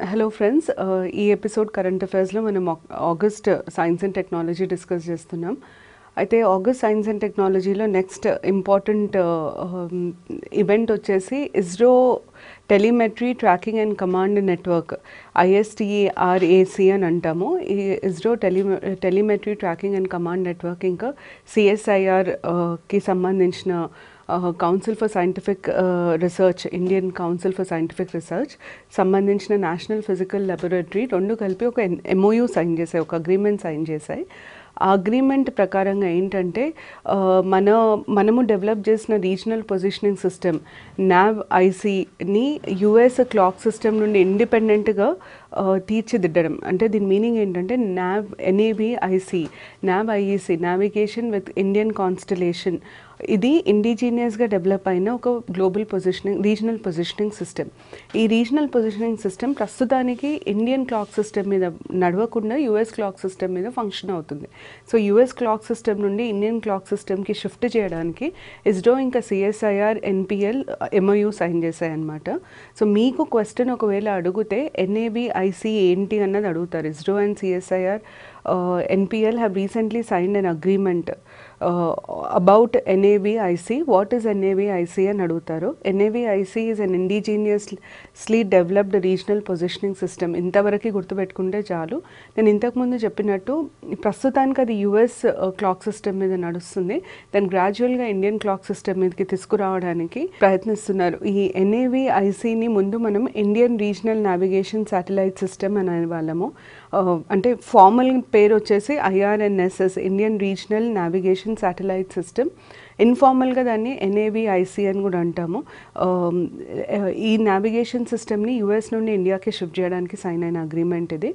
Hello friends ఈ episode current అఫైర్స్లో మనం ఆగ్- August science and technology discuss చేస్తున్నాం అయితే ఆగస్ట్ సైన్స్ అండ్ టెక్నాలజీలో నెక్స్ట్ ఇంపార్టెంట్ ఈవెంట్ వచ్చేసి ISRO telemetry tracking and command network ISTRAC అని అంటాము ఈ ISRO tele telemetry tracking and command network ఇంకా సిఎస్ఐఆర్ కి సంబంధించిన council for scientific research Indian council for scientific research సంబంధించిన నేషనల్ ఫిజికల్ లెబొరేటరీ రెండు కలిపి ఒక ఎంఓయూ సైన్ చేశాయి ఒక అగ్రిమెంట్ సైన్ చేశాయి ఆ అగ్రిమెంట్ ప్రకారంగా ఏంటంటే ఆ, మన మనము డెవలప్ చేసిన రీజనల్ పొజిషనింగ్ సిస్టమ్ నావ్ ఐసీని యుఎస్ క్లాక్ సిస్టమ్ నుండి ఇండిపెండెంట్గా తీర్చిదిద్దడం అంటే దీని మీనింగ్ ఏంటంటే నావ్ ఎన్ఏబి ఐసీ NavIC navigation with Indian constellation ఇది ఇండిజీనియస్గా డెవలప్ అయిన ఒక global positioning regional positioning system ఈ రీజనల్ పొజిషనింగ్ సిస్టమ్ ప్రస్తుతానికి ఇండియన్ క్లాక్ సిస్టమ్ మీద నడవకుండా యుఎస్ క్లాక్ సిస్టమ్ మీద ఫంక్షన్ అవుతుంది సో యుఎస్ క్లాక్ సిస్టమ్ నుండి ఇండియన్ క్లాక్ సిస్టమ్కి షిఫ్ట్ చేయడానికి ఇస్రో ఇంకా CSIR NPL MOU sign చేశాయన్నమాట so మీకు క్వశ్చన్ ఒకవేళ అడిగితే ఎన్ఏబి ఐసి ఏంటి అన్నది అడుగుతారు ISRO and CSIR NPL have recently signed an agreement about NavIC what is NavIC అని అడుగుతారు NavIC is an indigenously developed regional positioning system ఇంతవరకు గుర్తుపెట్టుకుంటే చాలు నేను ఇంతకుముందు చెప్పినట్టు ప్రస్తుతానికి అది యుఎస్ క్లాక్ సిస్టమ్ మీద నడుస్తుంది దాన్ని గ్రాడ్యువల్గా ఇండియన్ క్లాక్ సిస్టమ్ మీదకి తీసుకురావడానికి ప్రయత్నిస్తున్నారు ఈ ఎన్ఏవిఐసిని ముందు మనం Indian regional navigation satellite system అని అనేవాళ్ళము ఆ, అంటే ఫార్మల్ పేరు వచ్చేసి IRNSS Indian regional navigation satellite system ఇన్ఫార్మల్గా దాన్ని ఎన్ఏవిఐసి అని కూడా అంటాము ఆమ్, ఈ నావిగేషన్ సిస్టమ్ని యుఎస్ నుండి ఇండియాకి షిఫ్ట్ చేయడానికి సైన్ అయిన అగ్రిమెంట్ ఇది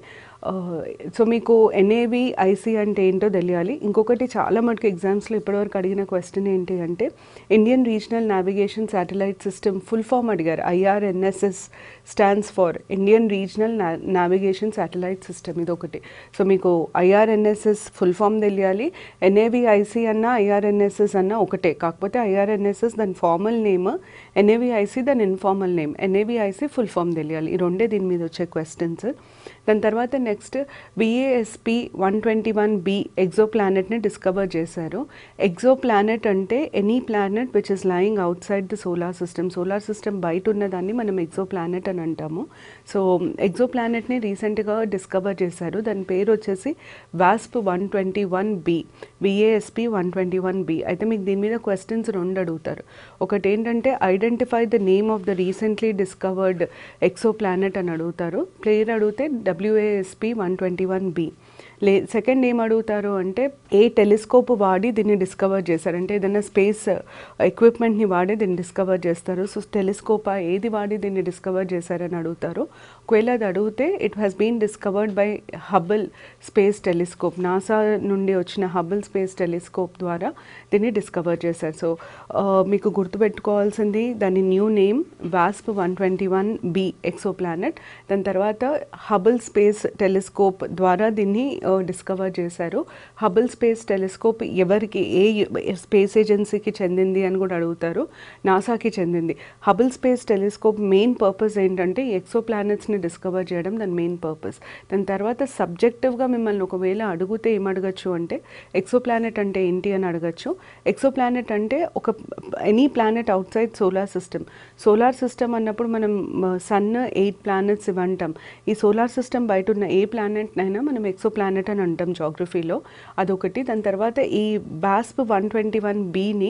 సో మీకు ఎన్ఏవి ఐసి అంటే ఏంటో తెలియాలి ఇంకొకటి చాలా మటుకు ఎగ్జామ్స్లో ఇప్పటివరకు అడిగిన క్వశ్చన్ ఏంటి అంటే Indian regional navigation satellite system full form అడిగారు IRNSS stands for Indian regional navigation satellite system ఇది ఒకటి సో మీకు ఐఆర్ఎన్ఎస్ఎస్ ఫుల్ ఫామ్ తెలియాలి ఎన్ఏవిఐసి అన్న ఐఆర్ఎన్ఎస్ఎస్ అన్న ఒకటే కాకపోతే ఐఆర్ఎన్ఎస్ఎస్ దాని ఫార్మల్ నేమ్ ఎన్ఏవిఐసి దాని informal name NavIC full form తెలియాలి ఈ రెండే దీని మీద వచ్చే క్వశ్చన్స్ దాని తర్వాత next VASP one twenty one B ఎగ్జో ప్లానెట్ని డిస్కవర్ చేశారు ఎగ్జో ప్లానెట్ అంటే any planet which is lying outside the solar system solar system బయట ఉన్నదాన్ని మనం ఎగ్జో ప్లానెట్ అని అంటాము సో ఎగ్జో ప్లానెట్ని రీసెంట్గా డిస్కవర్ చేశారు దాని పేరు వచ్చేసి వాస్ప్ one twenty one B VASP one twenty one B అయితే మీకు దీని మీద క్వశ్చన్స్ రెండు అడుగుతారు ఒకటి ఏంటంటే identify the name of the recently discovered exoplanet అని అడుగుతారు ప్లేయర్ అడిగితే WASP one twenty one B లే సెకండ్ ఏం అడుగుతారు అంటే ఏ టెలిస్కోప్ వాడి దీన్ని డిస్కవర్ చేశారు అంటే ఏదైనా స్పేస్ ఎక్విప్మెంట్ని వాడి దీన్ని డిస్కవర్ చేస్తారు సో టెలిస్కోపా ఏది వాడి దీన్ని డిస్కవర్ చేశారని అడుగుతారు ఒకవేళ అది అడిగితే it has been discovered by Hubble space telescope NASA నుండి వచ్చిన హబుల్ స్పేస్ టెలిస్కోప్ ద్వారా దీన్ని డిస్కవర్ చేశారు సో మీకు గుర్తుపెట్టుకోవాల్సింది దాని న్యూ నేమ్ వాస్ప్ one twenty one B exoplanet దాని తర్వాత హబుల్ స్పేస్ టెలిస్కోప్ ద్వారా దీన్ని డిస్కవర్ చేశారు హబుల్ స్పేస్ టెలిస్కోప్ ఎవరికి ఏ స్పేస్ ఏజెన్సీకి చెందింది అని కూడా అడుగుతారు నాసాకి చెందింది Hubble space telescope main purpose ఏంటంటే ఎక్సో ప్లానెట్స్ని డిస్కవర్ చేయడం దాని మెయిన్ పర్పస్ దాని తర్వాత సబ్జెక్టివ్గా మిమ్మల్ని ఒకవేళ అడిగితే ఏం అడగచ్చు అంటే ఎక్సో ప్లానెట్ అంటే ఏంటి అని అడగచ్చు ఎక్సో ప్లానెట్ అంటే ఒక any planet outside solar system solar system అన్నప్పుడు మనం సన్ ఎయిట్ ప్లానెట్స్ ఇవంటాం ఈ సోలార్ సిస్టమ్ బయట ఉన్న ఏ ప్లానెట్నైనా మనం ఎక్సో ప్లానెట్ అని అంటాం జాగ్రఫీలో అదొకటి దాని తర్వాత ఈ బాస్ప్ వన్ ట్వంటీ వన్ బీని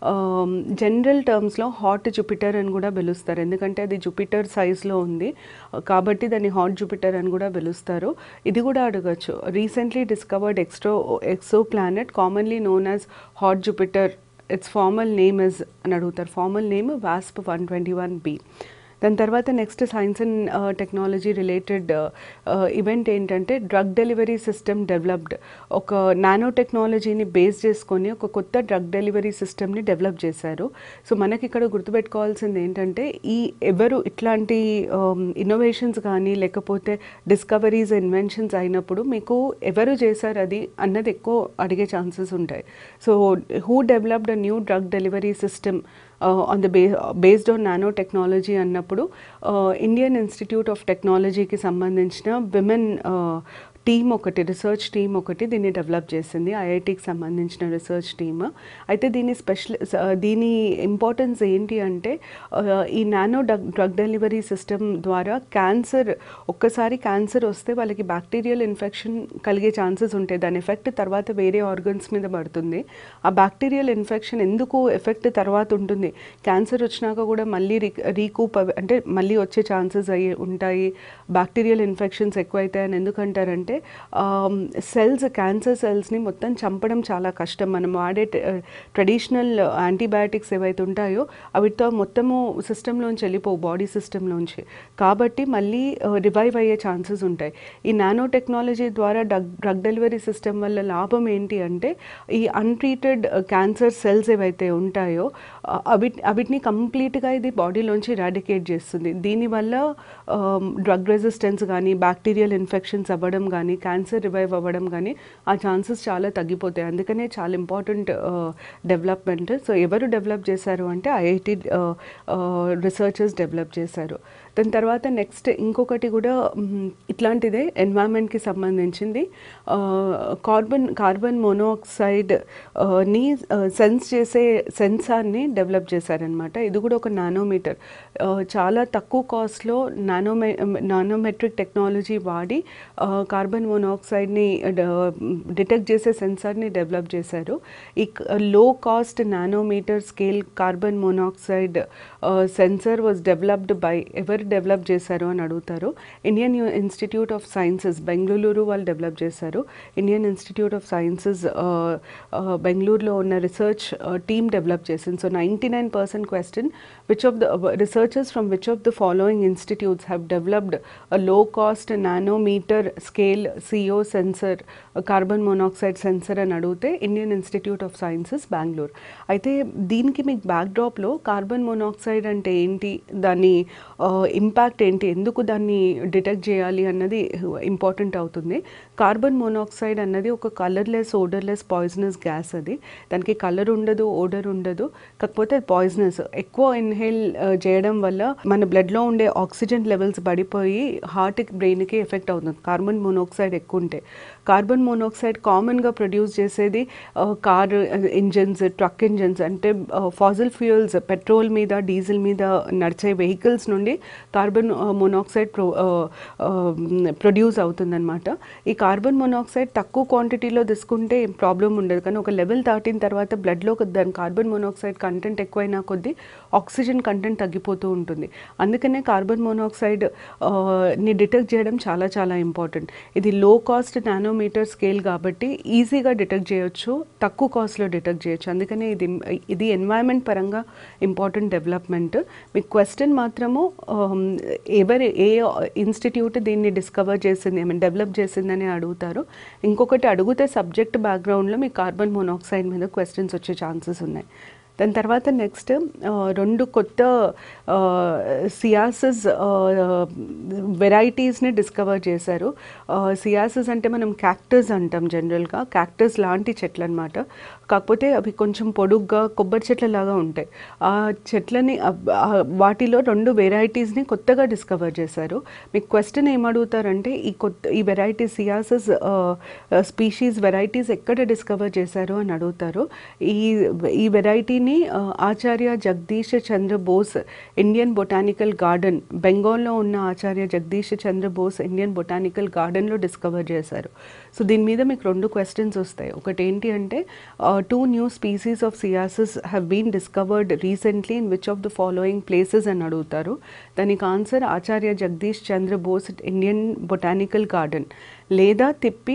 జనరల్ టర్మ్స్లో హాట్ జూపిటర్ అని కూడా పిలుస్తారు ఎందుకంటే అది జూపిటర్ సైజ్లో ఉంది కాబట్టి దాన్ని హాట్ జూపిటర్ అని కూడా పిలుస్తారు ఇది కూడా అడగచ్చు రీసెంట్లీ డిస్కవర్డ్ ఎక్స్ట్రో exoplanet commonly known as hot Jupiter its formal name is అని అడుగుతారు ఫార్మల్ నేమ్ వాస్ప్ వన్ ట్వంటీ వన్ బి దాని తర్వాత next science and technology related event ఏంటంటే డ్రగ్ డెలివరీ సిస్టమ్ డెవలప్డ్ ఒక నానో టెక్నాలజీని బేస్ చేసుకొని ఒక కొత్త డ్రగ్ డెలివరీ సిస్టమ్ని డెవలప్ చేశారు సో మనకి ఇక్కడ గుర్తుపెట్టుకోవాల్సింది ఏంటంటే ఈ ఎవరు ఇట్లాంటి ఇన్నోవేషన్స్ కానీ లేకపోతే డిస్కవరీస్ ఇన్వెన్షన్స్ అయినప్పుడు మీకు ఎవరు చేశారు అది అన్నది ఎక్కువ అడిగే ఛాన్సెస్ ఉంటాయి so who developed a new drug delivery system on the బే బేస్డ్ ఆన్ నానో టెక్నాలజీ అన్నప్పుడు ఇండియన్ ఇన్స్టిట్యూట్ ఆఫ్ టెక్నాలజీకి సంబంధించిన విమెన్ టీమ్ ఒకటి రీసెర్చ్ టీమ్ ఒకటి దీన్ని డెవలప్ చేసింది ఐఐటికి సంబంధించిన రీసెర్చ్ టీమ్ అయితే దీని స్పెషల్ దీని ఇంపార్టెన్స్ ఏంటి అంటే ఆ, ఈ nano drug drug delivery system ద్వారా క్యాన్సర్ ఒక్కసారి క్యాన్సర్ వస్తే వాళ్ళకి బ్యాక్టీరియల్ ఇన్ఫెక్షన్ కలిగే ఛాన్సెస్ ఉంటాయి దాని ఎఫెక్ట్ తర్వాత వేరే ఆర్గన్స్ మీద పడుతుంది ఆ బ్యాక్టీరియల్ ఇన్ఫెక్షన్ ఎందుకు ఎఫెక్ట్ తర్వాత ఉంటుంది క్యాన్సర్ వచ్చినాక కూడా మళ్ళీ రీ రీకూప్ అవి అంటే మళ్ళీ వచ్చే ఛాన్సెస్ అయ్యి ఉంటాయి బ్యాక్టీరియల్ ఇన్ఫెక్షన్స్ ఎక్కువైతాయని ఎందుకంటారంటే సెల్స్ క్యాన్సర్ సెల్స్ని మొత్తం చంపడం చాలా కష్టం మనం వాడే ట్రెడిషనల్ యాంటీబయాటిక్స్ ఏవైతే ఉంటాయో అవితో మొత్తము సిస్టంలోంచి వెళ్ళిపోవు బాడీ సిస్టంలోంచి కాబట్టి మళ్ళీ రివైవ్ అయ్యే ఛాన్సెస్ ఉంటాయి ఈ నానో టెక్నాలజీ ద్వారా డ్రగ్ డ్రగ్ డెలివరీ సిస్టమ్ వల్ల లాభం ఏంటి అంటే ఈ అన్ట్రీటెడ్ క్యాన్సర్ సెల్స్ ఏవైతే ఉంటాయో ఆ, అవి అవిటిని కంప్లీట్గా ఇది బాడీలోంచి రాడికేట్ చేస్తుంది దీనివల్ల డ్రగ్ రెసిస్టెన్స్ కానీ బ్యాక్టీరియల్ ఇన్ఫెక్షన్స్ అవ్వడం కానీ క్యాన్సర్ రివైవ్ అవ్వడం కానీ ఆ ఛాన్సెస్ చాలా తగ్గిపోతాయి అందుకనే చాలా ఇంపార్టెంట్ డెవలప్మెంట్ సో ఎవరు డెవలప్ చేశారు అంటే ఐఐటి రీసెర్చర్స్ డెవలప్ చేశారు దాని తర్వాత నెక్స్ట్ ఇంకొకటి కూడా మ్, ఇట్లాంటిదే ఎన్వైరన్మెంట్కి సంబంధించింది కార్బన్ కార్బన్ మోనోఆక్సైడ్ ని సెన్స్ చేసే సెన్సార్ని డెవలప్ చేశారనమాట ఇది కూడా ఒక నానోమీటర్ చాలా తక్కువ కాస్ట్లో నానోమె నానోమెట్రిక్ టెక్నాలజీ వాడి కార్బన్ మోనాక్సైడ్ని డిటెక్ట్ చేసే సెన్సార్ని డెవలప్ చేశారు ఈ low cost nanometre scale carbon monoxide sensor was developed by ఎవరు డెవలప్ చేశారు అని అడుగుతారు Indian institute of sciences Bengaluru వాళ్ళు డెవలప్ చేశారు ఇండియన్ ఇన్స్టిట్యూట్ ఆఫ్ సైన్సెస్ బెంగళూరులో ఉన్న రీసెర్చ్ టీమ్ డెవలప్ చేసింది so ninety nine percent question which of the researchers from which of the following institutes have developed low cost nanometre scale CO sensor carbon monoxide sensor అని అడిగితే Indian institute of sciences Bengaluru అయితే దీనికి మీకు బ్యాక్డ్రాప్లో carbon monoxide అంటే ఏంటి దాని impact ఏంటి ఎందుకు దాన్ని డిటెక్ట్ చేయాలి అన్నది ఇంపార్టెంట్ అవుతుంది కార్బన్ మోనాక్సైడ్ అన్నది ఒక కలర్లెస్ ఓడర్లెస్ పాయిజనస్ గ్యాస్ అది దానికి కలర్ ఉండదు ఓడర్ ఉండదు కాకపోతే అది పాయిజనస్ ఎక్కువ ఇన్హేల్ చేయడం వల్ల మన బ్లడ్లో ఉండే ఆక్సిజన్ లెవెల్స్ పడిపోయి హార్ట్కి బ్రెయిన్కి ఎఫెక్ట్ అవుతుంది కార్బన్ మోనాక్సైడ్ ఎక్కువ ఉంటే కార్బన్ మోనాక్సైడ్ కామన్గా ప్రొడ్యూస్ చేసేది కార్ ఇంజన్స్ ట్రక్ ఇంజన్స్ అంటే ఫాజిల్ ఫ్యూయల్స్ పెట్రోల్ మీద డీజిల్ మీద నడిచే వెహికల్స్ నుండి కార్బన్ మోనాక్సైడ్ ప్రొ ప్రొడ్యూస్ అవుతుందన్నమాట ఈ కార్బన్ మోనాక్సైడ్ తక్కువ క్వాంటిటీలో తీసుకుంటే ప్రాబ్లం ఉండదు కానీ ఒక లెవెల్ దాటిన తర్వాత బ్లడ్లో దాని కార్బన్ మోనాక్సైడ్ కంటెంట్ ఎక్కువైనా కొద్దీ ఆక్సిజన్ కంటెంట్ తగ్గిపోతూ ఉంటుంది అందుకనే కార్బన్ మోనాక్సైడ్ ని డిటెక్ట్ చేయడం చాలా చాలా ఇంపార్టెంట్ ఇది లో కాస్ట్ నానోమీటర్ స్కేల్ కాబట్టి ఈజీగా డిటెక్ట్ చేయొచ్చు తక్కువ కాస్ట్లో డిటెక్ట్ చేయొచ్చు అందుకనే ఇది ఇది ఎన్వైరన్మెంట్ పరంగా ఇంపార్టెంట్ డెవలప్మెంట్ మీ క్వశ్చన్ మాత్రము ఆమ్, ఎవరి ఏ ఇన్స్టిట్యూట్ దీన్ని డిస్కవర్ చేసింది ఐ మీన్ డెవలప్ చేసిందని అడుగుతారు ఇంకొకటి అడిగితే సబ్జెక్ట్ బ్యాక్గ్రౌండ్లో మీకు కార్బన్ మోనాక్సైడ్ మీద క్వశ్చన్స్ వచ్చే ఛాన్సెస్ ఉన్నాయి దాని తర్వాత నెక్స్ట్ రెండు కొత్త సియాసస్ వెరైటీస్ని డిస్కవర్ చేశారు సియాసస్ అంటే మనం క్యాక్టస్ అంటాం జనరల్గా క్యాక్టస్ లాంటి చెట్లు అనమాట కాకపోతే అవి కొంచెం పొడుగ్గా కొబ్బరి చెట్ల లాగా ఉంటాయి ఆ చెట్లని అబ్- ఆ వాటిలో రెండు వెరైటీస్ని కొత్తగా డిస్కవర్ చేశారు మీకు క్వశ్చన్ ఏమడుగుతారంటే ఈ కొత్త ఈ వెరైటీ సియాసస్ స్పీషీస్ వెరైటీస్ ఎక్కడ డిస్కవర్ చేశారు అని అడుగుతారు ఈ ఈ వెరైటీని ఆ, Acharya Jagadish Chandra Bose Indian botanical garden బెంగాల్లో ఉన్న ఆచార్య జగదీష్ చంద్ర బోస్ ఇండియన్ బొటానికల్ గార్డెన్లో డిస్కవర్ చేశారు సో దీని మీద మీకు రెండు క్వశ్చన్స్ వస్తాయి ఒకటి ఏంటి అంటే two new species of ciasis have been discovered recently in which of the following places అని అడుగుతారు దానికి answer Acharya Jagadish Chandra Bose Indian botanical garden లేదా తిప్పి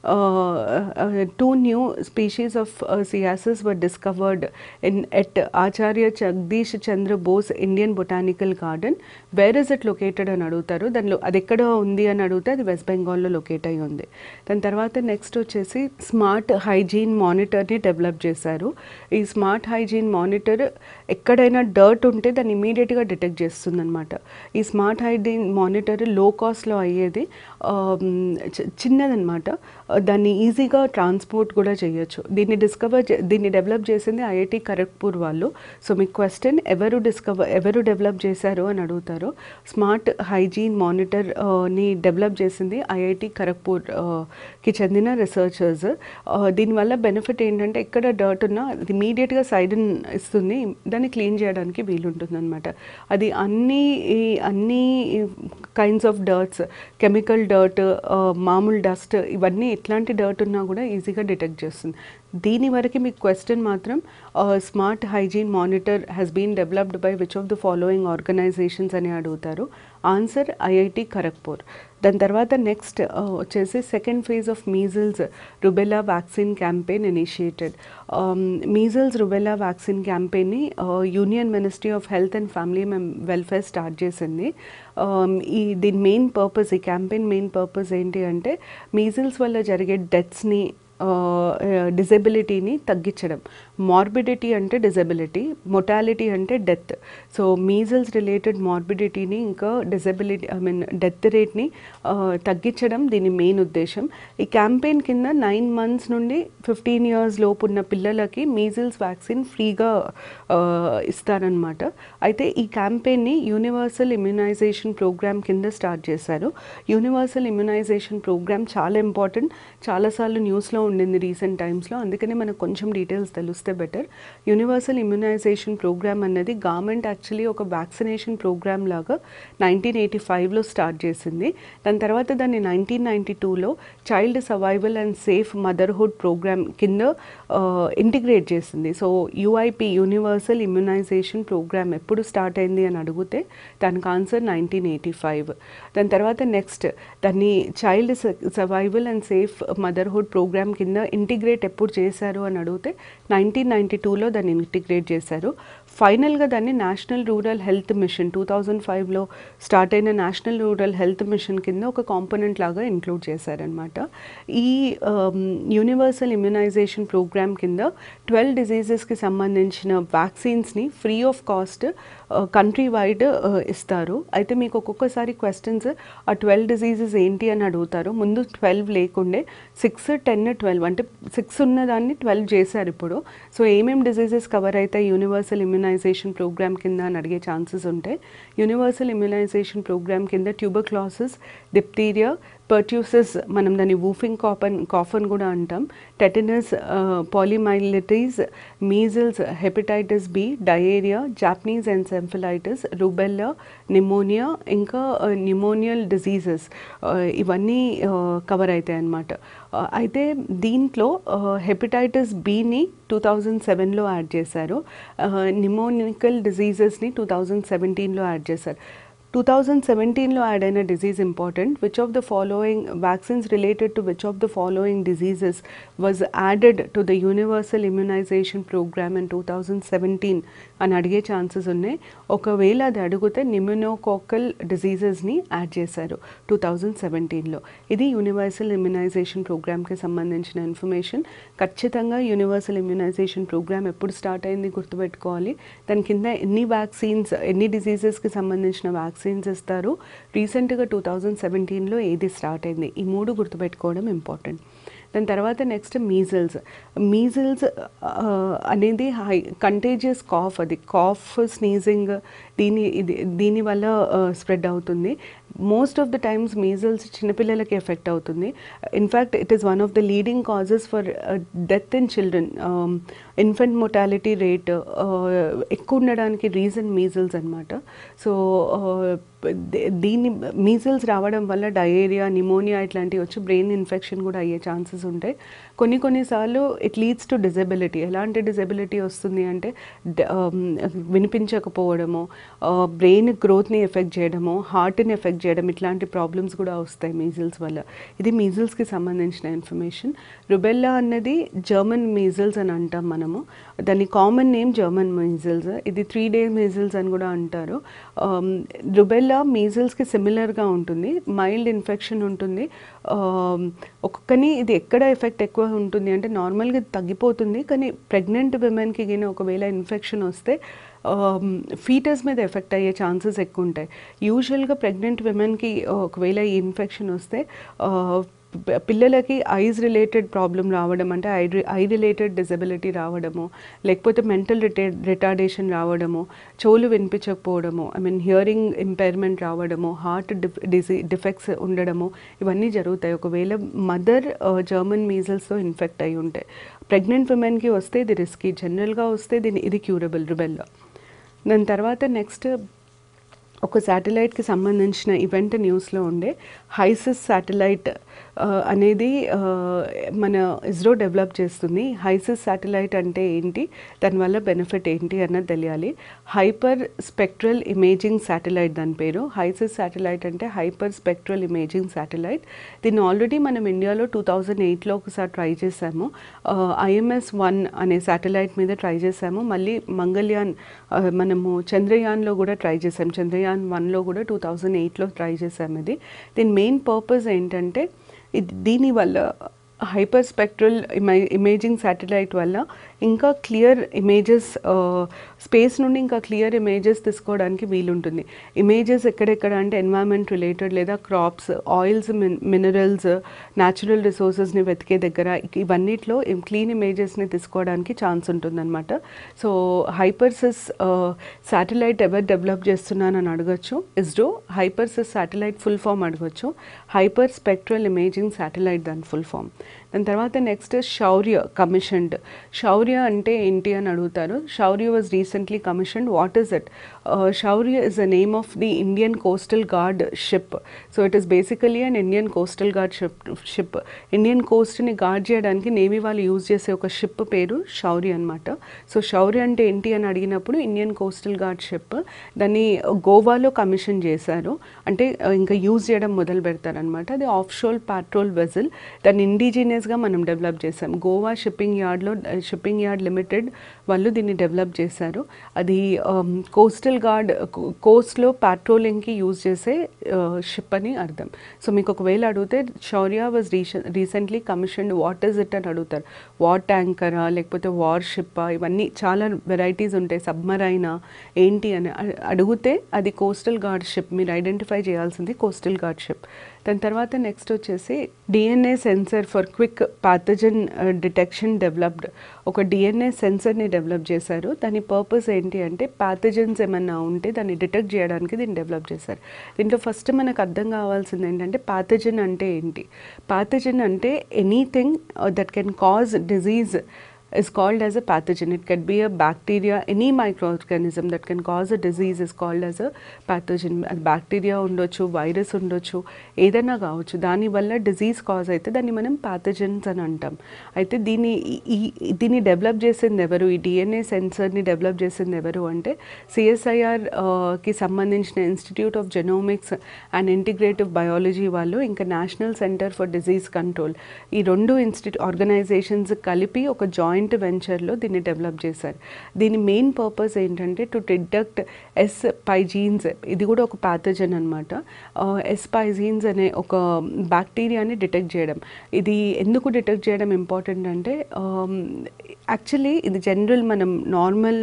two new species of uh, Ciasis were discovered in at Acharya Jagdish Chandra Bose Indian Botanical Garden. Where is it located అని అడుగుతారు దానిలో అది ఎక్కడ ఉంది అని అడిగితే అది వెస్ట్ బెంగాల్లో లొకేట్ అయి ఉంది దాని తర్వాత నెక్స్ట్ వచ్చేసి స్మార్ట్ హైజీన్ మానిటర్ని డెవలప్ చేశారు ఈ స్మార్ట్ హైజీన్ మానిటర్ ఎక్కడైనా డర్ట్ ఉంటే దాన్ని ఇమీడియట్గా డిటెక్ట్ చేస్తుంది అనమాట ఈ స్మార్ట్ హైజీన్ మానిటర్ లో కాస్ట్లో అయ్యేది చిన్నదనమాట దాన్ని ఈజీగా ట్రాన్స్పోర్ట్ కూడా చేయొచ్చు దీన్ని డిస్కవర్ దీన్ని డెవలప్ చేసింది ఐఐటి ఖరగ్పూర్ వాళ్ళు సో మీ క్వశ్చన్ ఎవరు డిస్కవర్ ఎవరు డెవలప్ చేశారు అని అడుగుతారు స్మార్ట్ హైజీన్ మానిటర్ ని డెవలప్ చేసింది ఐఐటి ఖరగ్పూర్ కి చెందిన రీసెర్చర్స్ దీనివల్ల బెనిఫిట్ ఏంటంటే ఎక్కడ డర్ట్ ఉన్నా అది ఇమీడియట్గా సైడ్ ఇస్తుంది దాన్ని క్లీన్ చేయడానికి వీలుంటుంది అనమాట అది అన్ని ఈ- అన్ని kinds of dirts chemical dirt మామూలు డస్ట్ ఇవన్నీ ఎట్లాంటి డర్ట్ ఉన్నా కూడా ఈజీగా డిటెక్ట్ చేస్తుంది దీని వరకు మీకు క్వశ్చన్ మాత్రం smart hygiene monitor has been developed by which of the following organisations అని అడుగుతారు ఆన్సర్ ఐఐటి ఖరగ్పూర్ దాని తర్వాత నెక్స్ట్ వచ్చేసి second phase of measles rubella vaccine campaign initiated measles rubella vaccine క్యాంపెయిన్ని union ministry of health and family welfare start చేసింది Um, ఈ దీని main purpose ఈ క్యాంపెయిన్ మెయిన్ పర్పస్ ఏంటి అంటే మీజిల్స్ వల్ల జరిగే డెత్స్ని డిజబిలిటీని తగ్గించడం మార్బిడిటీ అంటే డిజబిలిటీ మొటాలిటీ అంటే డెత్ సో మీజల్స్ రిలేటెడ్ మార్బిడిటీని ఇంకా డిజబిలిటీ ఐ మీన్ డెత్ రేట్ని తగ్గించడం దీని మెయిన్ ఉద్దేశం ఈ క్యాంపెయిన్ కింద నైన్ మంత్స్ నుండి ఫిఫ్టీన్ ఇయర్స్ లోపు ఉన్న పిల్లలకి మీజిల్స్ వ్యాక్సిన్ ఫ్రీగా ఇస్తారనమాట అయితే ఈ క్యాంపెయిన్ని యూనివర్సల్ ఇమ్యునైజేషన్ ప్రోగ్రామ్ కింద స్టార్ట్ చేశారు యూనివర్సల్ ఇమ్యునైజేషన్ ప్రోగ్రామ్ చాలా ఇంపార్టెంట్ చాలాసార్లు న్యూస్లో ఉండింది రీసెంట్ టైమ్స్లో అందుకనే మనకు కొంచెం డీటెయిల్స్ తెలిస్తే బెటర్ యూనివర్సల్ ఇమ్యునైజేషన్ ప్రోగ్రామ్ అన్నది గవర్నమెంట్ యాక్చువల్లీ ఒక వ్యాక్సినేషన్ ప్రోగ్రామ్ లాగా నైన్టీన్ ఎయిటీ ఫైవ్లో స్టార్ట్ చేసింది దాని తర్వాత దాన్ని నైన్టీన్ నైంటీ టూలో child survival and safe motherhood programme కింద ఇంటిగ్రేట్ చేసింది so UIP universal immunisation programme ఎప్పుడు స్టార్ట్ అయింది అని అడిగితే దానికి ఆన్సర్ నైన్టీన్ ఎయిటీ ఫైవ్ దాని తర్వాత నెక్స్ట్ దాన్ని child survival and safe motherhood programme కింద ఇంటిగ్రేట్ ఎప్పుడు చేశారు అని అడిగితే నైన్టీన్ నైంటీ టూలో దాన్ని ఇంటిగ్రేట్ చేశారు ఫైనల్గా దాన్ని national rural health mission two thousand ఫైవ్లో స్టార్ట్ అయిన నేషనల్ రూరల్ హెల్త్ మిషన్ కింద ఒక కాంపోనెంట్ లాగా ఇంక్లూడ్ చేశారనమాట ఈ యూనివర్సల్ ఇమ్యునైజేషన్ ప్రోగ్రామ్ కింద ట్వెల్వ్ డిజీజెస్కి సంబంధించిన వ్యాక్సిన్స్ని free of cost country wide ఇస్తారు అయితే మీకు ఒక్కొక్కసారి క్వశ్చన్స్ ఆ ట్వెల్వ్ డిజీజెస్ ఏంటి అని అడుగుతారు ముందు ట్వెల్వ్ లేకుండే సిక్స్ టెన్ ట్వెల్వ్ అంటే సిక్స్ ఉన్నదాన్ని ట్వెల్వ్ చేశారు ఇప్పుడు సో ఏమేమి డిజీజెస్ కవర్ అవుతాయి యూనివర్సల్ ఇమ్యునైజేషన్ ప్రోగ్రామ్ కింద అని అడిగే ఛాన్సెస్ ఉంటాయి యూనివర్సల్ ఇమ్యునైజేషన్ ప్రోగ్రామ్ కింద ట్యూబర్క్లాసిస్ డిప్టీరియా పర్ట్యూసెస్ మనం దాన్ని వూఫింగ్ కాపన్ కాఫన్ కూడా అంటాం tetanus poliomyelitis measles hepatitis B diarrhoea Japanese encephalitis rubella pneumonia ఇంకా న్యూమోనియల్ డిజీజెస్ ఇవన్నీ కవర్ అవుతాయి అన్నమాట అయితే దీంట్లో హెపటైటిస్ బిని టూ థౌజండ్ సెవెన్లో యాడ్ చేశారు నిమోనికల్ డిజీజెస్ని టూ థౌజండ్ సెవెంటీన్లో యాడ్ చేశారు టూ థౌజండ్ సెవెంటీన్లో యాడ్ అయిన disease important which of the following vaccines related to which of the following diseases was added to the universal immunisation programme in two thousand seventeen అని అడిగే chances ఉన్నాయి ఒకవేళ అది అడిగితే నిమ్యునోకోకల్ డిజీజెస్ని యాడ్ చేశారు టూ థౌజండ్ సెవెంటీన్లో ఇది యూనివర్సల్ ఇమ్యునైజేషన్ ప్రోగ్రామ్కి సంబంధించిన ఇన్ఫర్మేషన్ ఖచ్చితంగా యూనివర్సల్ ఇమ్యునైజేషన్ ప్రోగ్రామ్ ఎప్పుడు స్టార్ట్ అయింది గుర్తుపెట్టుకోవాలి దాని కింద ఎన్ని వ్యాక్సిన్స్ ఎన్ని డిజీజెస్కి సంబంధించిన వ్యాక్సిన్స్ ఇస్తారు రీసెంట్గా టూ థౌజండ్ సెవెంటీన్లో ఏది స్టార్ట్ అయింది ఈ మూడు గుర్తుపెట్టుకోవడం ఇంపార్టెంట్ దాని తర్వాత నెక్స్ట్ మీజిల్స్ మీజిల్స్ అనేది హై కంటేజియస్ కాఫ్ అది కాఫ్ స్నీజింగ్ దీని ఇది దీనివల్ల స్ప్రెడ్ అవుతుంది most of the times measles చిన్నపిల్లలకి ఎఫెక్ట్ అవుతుంది in fact it is one of the leading causes for death in children infant mortality rate ఎక్కువ ఉండడానికి రీజన్ మీజిల్స్ అనమాట సో దీన్ని మీజిల్స్ రావడం వల్ల డయేరియా నిమోనియా ఇట్లాంటివి వచ్చి బ్రెయిన్ ఇన్ఫెక్షన్ కూడా అయ్యే ఛాన్సెస్ ఉంటాయి కొన్ని కొన్నిసార్లు ఇట్ లీడ్స్ టు డిజబిలిటీ ఎలాంటి డిజబిలిటీ వస్తుంది అంటే వినిపించకపోవడము బ్రెయిన్ గ్రోత్ని ఎఫెక్ట్ చేయడము హార్ట్ని ఎఫెక్ట్ చేయడం ఇట్లాంటి ప్రాబ్లమ్స్ కూడా వస్తాయి మీజిల్స్ వల్ల ఇది మీజిల్స్కి సంబంధించిన ఇన్ఫర్మేషన్ రుబెల్లా అన్నది జర్మన్ మీజిల్స్ అని అంటాం మనము దాని కామన్ నేమ్ జర్మన్ మీజిల్స్ ఇది త్రీ డే మీజిల్స్ అని కూడా అంటారు రుబెల్లా మీజిల్స్కి సిమిలర్గా ఉంటుంది మైల్డ్ ఇన్ఫెక్షన్ ఉంటుంది ఒక్కొక్కని ఇది ఎక్కడ ఎఫెక్ట్ ఎక్కువ ఉంటుంది అంటే నార్మల్గా తగ్గిపోతుంది కానీ ప్రెగ్నెంట్ విమెన్కి గిన ఒకవేళ ఇన్ఫెక్షన్ వస్తే ఫీటర్స్ మీద ఎఫెక్ట్ అయ్యే ఛాన్సెస్ ఎక్కువ ఉంటాయి యూజువల్గా ప్రెగ్నెంట్ విమెన్కి ఒకవేళ ఈ ఇన్ఫెక్షన్ వస్తే ఆ, ప- పిల్లలకి ఐస్ రిలేటెడ్ ప్రాబ్లం రావడం అంటే ఐ ఐ రిలేటెడ్ డిజబిలిటీ రావడము లేకపోతే మెంటల్ రిటే రిటార్డేషన్ రావడము చెవులు వినిపించకపోవడము ఐ మీన్ హియరింగ్ ఇంపైర్మెంట్ రావడము హార్ట్ డిసీ డిఫెక్ట్స్ ఉండడము ఇవన్నీ జరుగుతాయి ఒకవేళ మదర్ జర్మన్ మీజల్స్తో ఇన్ఫెక్ట్ అయి ఉంటాయి ప్రెగ్నెంట్ ఉమెన్కి వస్తే ఇది రిస్కీ జనరల్గా వస్తే దీని ఇది క్యూరబుల్ రుబెల్లా దాని తర్వాత నెక్స్ట్ ఒక శాటిలైట్కి సంబంధించిన ఈవెంట్ న్యూస్లో ఉండే హైసిస్ శాటిలైట్ అనేది ఆ, మన ఇస్రో డెవలప్ చేస్తుంది హైసిస్ శాటిలైట్ అంటే ఏంటి దానివల్ల బెనిఫిట్ ఏంటి అన్నది తెలియాలి హైపర్ స్పెక్ట్రల్ ఇమేజింగ్ శాటిలైట్ దాని పేరు హైసిస్ శాటిలైట్ అంటే హైపర్ స్పెక్ట్రల్ ఇమేజింగ్ శాటిలైట్ దీన్ని ఆల్రెడీ మనం ఇండియాలో టూ థౌజండ్ ఎయిట్లో ఒకసారి ట్రై చేసాము ఐఎంఎస్ వన్ అనే శాటిలైట్ మీద ట్రై చేసాము మళ్ళీ మంగళయాన్ ఆ, మనము చంద్రయాన్లో కూడా ట్రై చేసాం చంద్రయాన్ వన్లో కూడా టూ థౌజండ్ ఎయిట్లో ట్రై చేసాము ఇది దీని మెయిన్ పర్పస్ ఏంటంటే ఇది దీనివల్ల హైపర్ స్పెక్ట్రల్ ఇమై ఇమేజింగ్ శాటిలైట్ వల్ల ఇంకా క్లియర్ ఇమేజెస్ స్పేస్ నుండి ఇంకా క్లియర్ ఇమేజెస్ తీసుకోవడానికి వీలుంటుంది ఇమేజెస్ ఎక్కడెక్కడ అంటే ఎన్వైరన్మెంట్ రిలేటెడ్ లేదా క్రాప్స్ ఆయిల్స్ మినరల్స్ న్యాచురల్ రిసోర్సెస్ని వెతికే దగ్గర ఇక ఇవన్నిట్లో క్లీన్ ఇమేజెస్ని తీసుకోవడానికి ఛాన్స్ ఉంటుందన్నమాట సో హైపర్సిస్ శాటిలైట్ ఎవరు డెవలప్ చేస్తున్నానని అడగచ్చు ఇస్రో హైపర్సిస్ శాటిలైట్ ఫుల్ ఫామ్ అడగచ్చు హైపర్ స్పెక్ట్రల్ ఇమేజింగ్ శాటిలైట్ దాని ఫుల్ ఫామ్ దాని తర్వాత నెక్స్ట్ శౌర్య కమిషన్డ్ శౌర్య అంటే ఏంటి అని అడుగుతారు Shaurya was recently commissioned what is it Shaurya is the name of the Indian coastal guard ship so it is basically an Indian coastal guard ship ship Indian కోస్ట్ని guard చేయడానికి navy వాళ్ళు use చేసే ఒక ship పేరు శౌర్య అనమాట సో శౌర్య అంటే ఏంటి అని అడిగినప్పుడు ఇండియన్ కోస్టల్ గార్డ్ షిప్ దాన్ని గోవాలో కమిషన్ చేశారు అంటే ఆ, ఇంకా యూజ్ చేయడం మొదలు పెడతారనమాట అది ఆఫ్ షోల్ పాట్రోల్ వెజల్ దాన్ని ఇండిజినియస్గా మనం డెవలప్ చేసాం గోవా షిప్పింగ్ యార్డ్లో షిప్పింగ్ యార్డ్ లిమిటెడ్ వాళ్ళు దీన్ని డెవలప్ చేశారు అది కోస్టల్ గార్డ్ కోస్ట్లో పాట్రోలింగ్కి యూజ్ చేసే షిప్ అని అర్థం సో మీకు ఒకవేళ అడిగితే Shaurya was recently commissioned what is it అని అడుగుతారు వార్ ట్యాంకరా లేకపోతే వార్ షిప్పా ఇవన్నీ చాలా వెరైటీస్ ఉంటాయి సబ్మరైనా ఏంటి అని అ- అడిగితే అది కోస్టల్ గార్డ్ షిప్ మీరు ఐడెంటిఫై చేయాల్సింది కోస్టల్ గార్డ్ షిప్ దాని తర్వాత నెక్స్ట్ వచ్చేసి DNA sensor for quick pathogen detection developed ఒక డిఎన్ఏ సెన్సర్ని డెవలప్ చేశారు దాని పర్పస్ ఏంటి అంటే పాథజన్స్ ఏమన్నా ఉంటే దాన్ని డిటెక్ట్ చేయడానికి దీన్ని డెవలప్ చేశారు దీంట్లో ఫస్ట్ మనకు అర్థం కావాల్సింది ఏంటంటే పాథజన్ అంటే ఏంటి పాథజన్ అంటే anything that can cause disease is called as a pathogen. It can be a bacteria, any microorganism that can cause a disease is called as a pathogen. అది బ్యాక్టీరియా ఉండొచ్చు వైరస్ ఉండొచ్చు ఏదైనా కావచ్చు దానివల్ల డిజీజ్ కాజ్ అయితే దాన్ని మనం పాథజన్స్ అని అంటాం అయితే దీన్ని ఈ- ఈ దీన్ని డెవలప్ చేసింది ఎవరు ఈ డిఎన్ఏ సెన్సర్ని డెవలప్ చేసింది ఎవరు అంటే సిఎస్ఐఆర్ కి సంబంధించిన institute of genomics and integrative biology వాళ్ళు ఇంకా national centre for disease control ఈ రెండు ఇన్స్టిట్యూట్ ఆర్గనైజేషన్స్ కలిపి ఒక జాయింట్ వెంచర్లో దీన్ని డెవలప్ చేశారు దీని మెయిన్ పర్పస్ ఏంటంటే టు డిటెక్ట్ ఎస్ పైజీన్స్ ఇది కూడా ఒక ప్యాథజన్ అనమాట ఎస్ పైజీన్స్ అనే ఒక బ్యాక్టీరియాని డిటెక్ట్ చేయడం ఇది ఎందుకు డిటెక్ట్ చేయడం ఇంపార్టెంట్ అంటే యాక్చువల్లీ ఇది జనరల్ మనం నార్మల్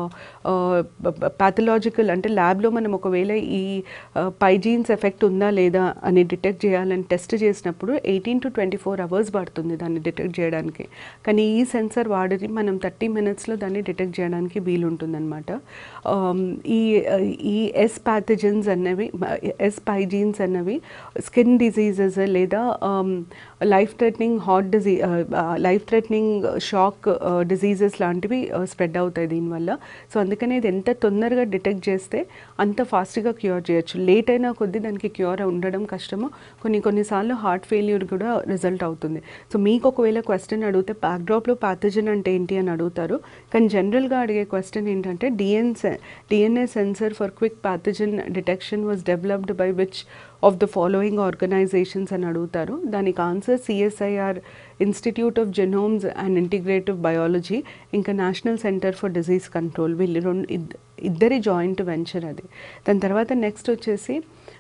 ప్యాథలాజికల్ అంటే ల్యాబ్లో మనం ఒకవేళ ఈ పైజీన్స్ ఎఫెక్ట్ ఉందా లేదా అని డిటెక్ట్ చేయాలని టెస్ట్ చేసినప్పుడు eighteen to twenty four hours పడుతుంది దాన్ని డిటెక్ట్ చేయడానికి కానీ ఈ సెన్సర్ వాడి మనం థర్టీ మినిట్స్లో దాన్ని డిటెక్ట్ చేయడానికి వీలుంటుందన్నమాట ఆమ్, ఈ ఈ ఎస్ ప్యాథజన్స్ అన్నవి ఎస్ పైజీన్స్ అన్నవి స్కిన్ డిజీజెస్ లేదా లైఫ్ థ్రెటనింగ్ హార్ట్ డిజీ లైఫ్ థ్రెటనింగ్ షాక్ డిజీజెస్ లాంటివి స్ప్రెడ్ అవుతాయి దీనివల్ల సో అందుకనే ఇది ఎంత తొందరగా డిటెక్ట్ చేస్తే అంత ఫాస్ట్గా క్యూర్ చేయొచ్చు లేట్ అయినా కొద్దీ దానికి క్యూర్ ఉండడం కష్టము కొన్ని కొన్నిసార్లు హార్ట్ ఫెయిల్యూర్ కూడా రిజల్ట్ అవుతుంది సో మీకు ఒకవేళ క్వశ్చన్ అడిగితే బ్యాక్డ్రాప్లో ప్యాథజన్ అంటే ఏంటి అని అడుగుతారు కానీ జనరల్గా అడిగే క్వశ్చన్ ఏంటంటే డిఎన్ DNA sensor for quick pathogen detection was developed by which of the following organisations అని అడుగుతారు దానికి answer CSIR institute of genomes and integrative biology ఇంకా national centre for disease control వీళ్ళు రెండు ఇద్- ఇద్దరి జాయింట్ వెంచర్ అది దాని తర్వాత నెక్స్ట్ వచ్చేసి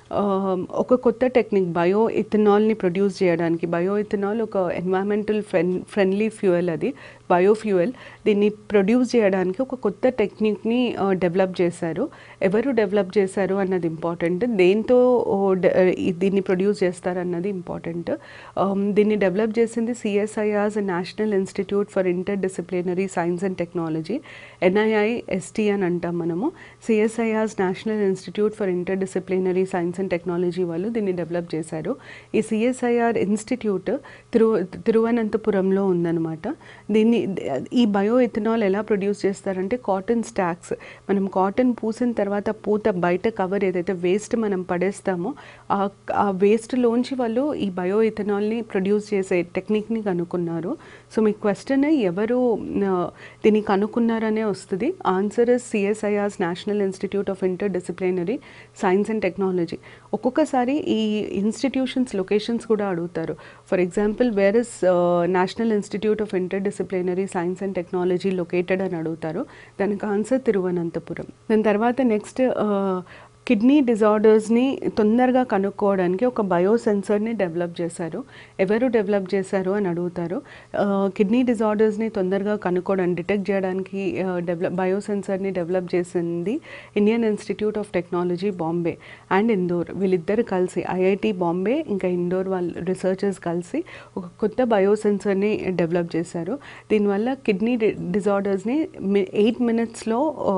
ఒక కొత్త టెక్నిక్ బయో ఇథనాల్ని ప్రొడ్యూస్ చేయడానికి బయో ఇథనాల్ ఒక ఎన్వైరన్మెంటల్ ఫ్రెండ్ ఫ్రెండ్లీ ఫ్యూయల్ అది బయోఫ్యూయల్ దీన్ని ప్రొడ్యూస్ చేయడానికి ఒక కొత్త టెక్నిక్ని డెవలప్ చేశారు ఎవరు డెవలప్ చేశారు అన్నది ఇంపార్టెంట్ దేంతో ఓ, డ- ఈ దీన్ని ప్రొడ్యూస్ చేస్తారు అన్నది ఇంపార్టెంట్ దీన్ని డెవలప్ చేసింది CSIR's national institute for inter disciplinary science and technology NIIST అని అంటాం మనము CSIR's national institute for inter disciplinary science and technology వాళ్ళు దీన్ని డెవలప్ చేశారు ఈ సిఎస్ఐఆర్ ఇన్స్టిట్యూట్ తిరు తిరువనంతపురంలో ఉందన్నమాట దీన్ని ఈ బయో ఇథనాల్ ఎలా ప్రొడ్యూస్ చేస్తారంటే కాటన్ స్టాక్స్ మనం కాటన్ పూసిన తర్వాత పూత బయట కవర్ ఏదైతే వేస్ట్ మనం పడేస్తామో ఆ ఆ వేస్ట్లోంచి వాళ్ళు ఈ బయో ఇథనాల్ని ప్రొడ్యూస్ చేసే టెక్నిక్ని కనుక్కున్నారు సో మీ క్వశ్చన్ ఎవరు ఆ, దీన్ని కనుక్కున్నారనే వస్తుంది answer is CSIR's national institute of inter disciplinary science and technology ఒక్కొక్కసారి ఈ ఇన్స్టిట్యూషన్స్ లొకేషన్స్ కూడా అడుగుతారు for example where is national institute of inter disciplinary science and technology located అని అడుగుతారు దానికి ఆన్సర్ తిరువనంతపురం దాని తర్వాత నెక్స్ట్ కిడ్నీ డిజార్డర్స్ని తొందరగా కనుక్కోవడానికి ఒక బయో సెన్సర్ని డెవలప్ చేశారు ఎవరు డెవలప్ చేశారు అని అడుగుతారు కిడ్నీ డిజార్డర్స్ని తొందరగా కనుక్కోవడానికి డిటెక్ట్ చేయడానికి డెవలప్ బయో సెన్సర్ని డెవలప్ చేసింది Indian institute of technology Bombay and Indore వీళ్ళిద్దరు కలిసి ఐఐటి బాంబే ఇంకా ఇండోర్ వాళ్ళ రీసెర్చర్స్ కలిసి ఒక కొత్త బయో సెన్సర్ని డెవలప్ చేశారు దీనివల్ల కిడ్నీ డిజార్డర్స్ని ఎయిట్ మినిట్స్లో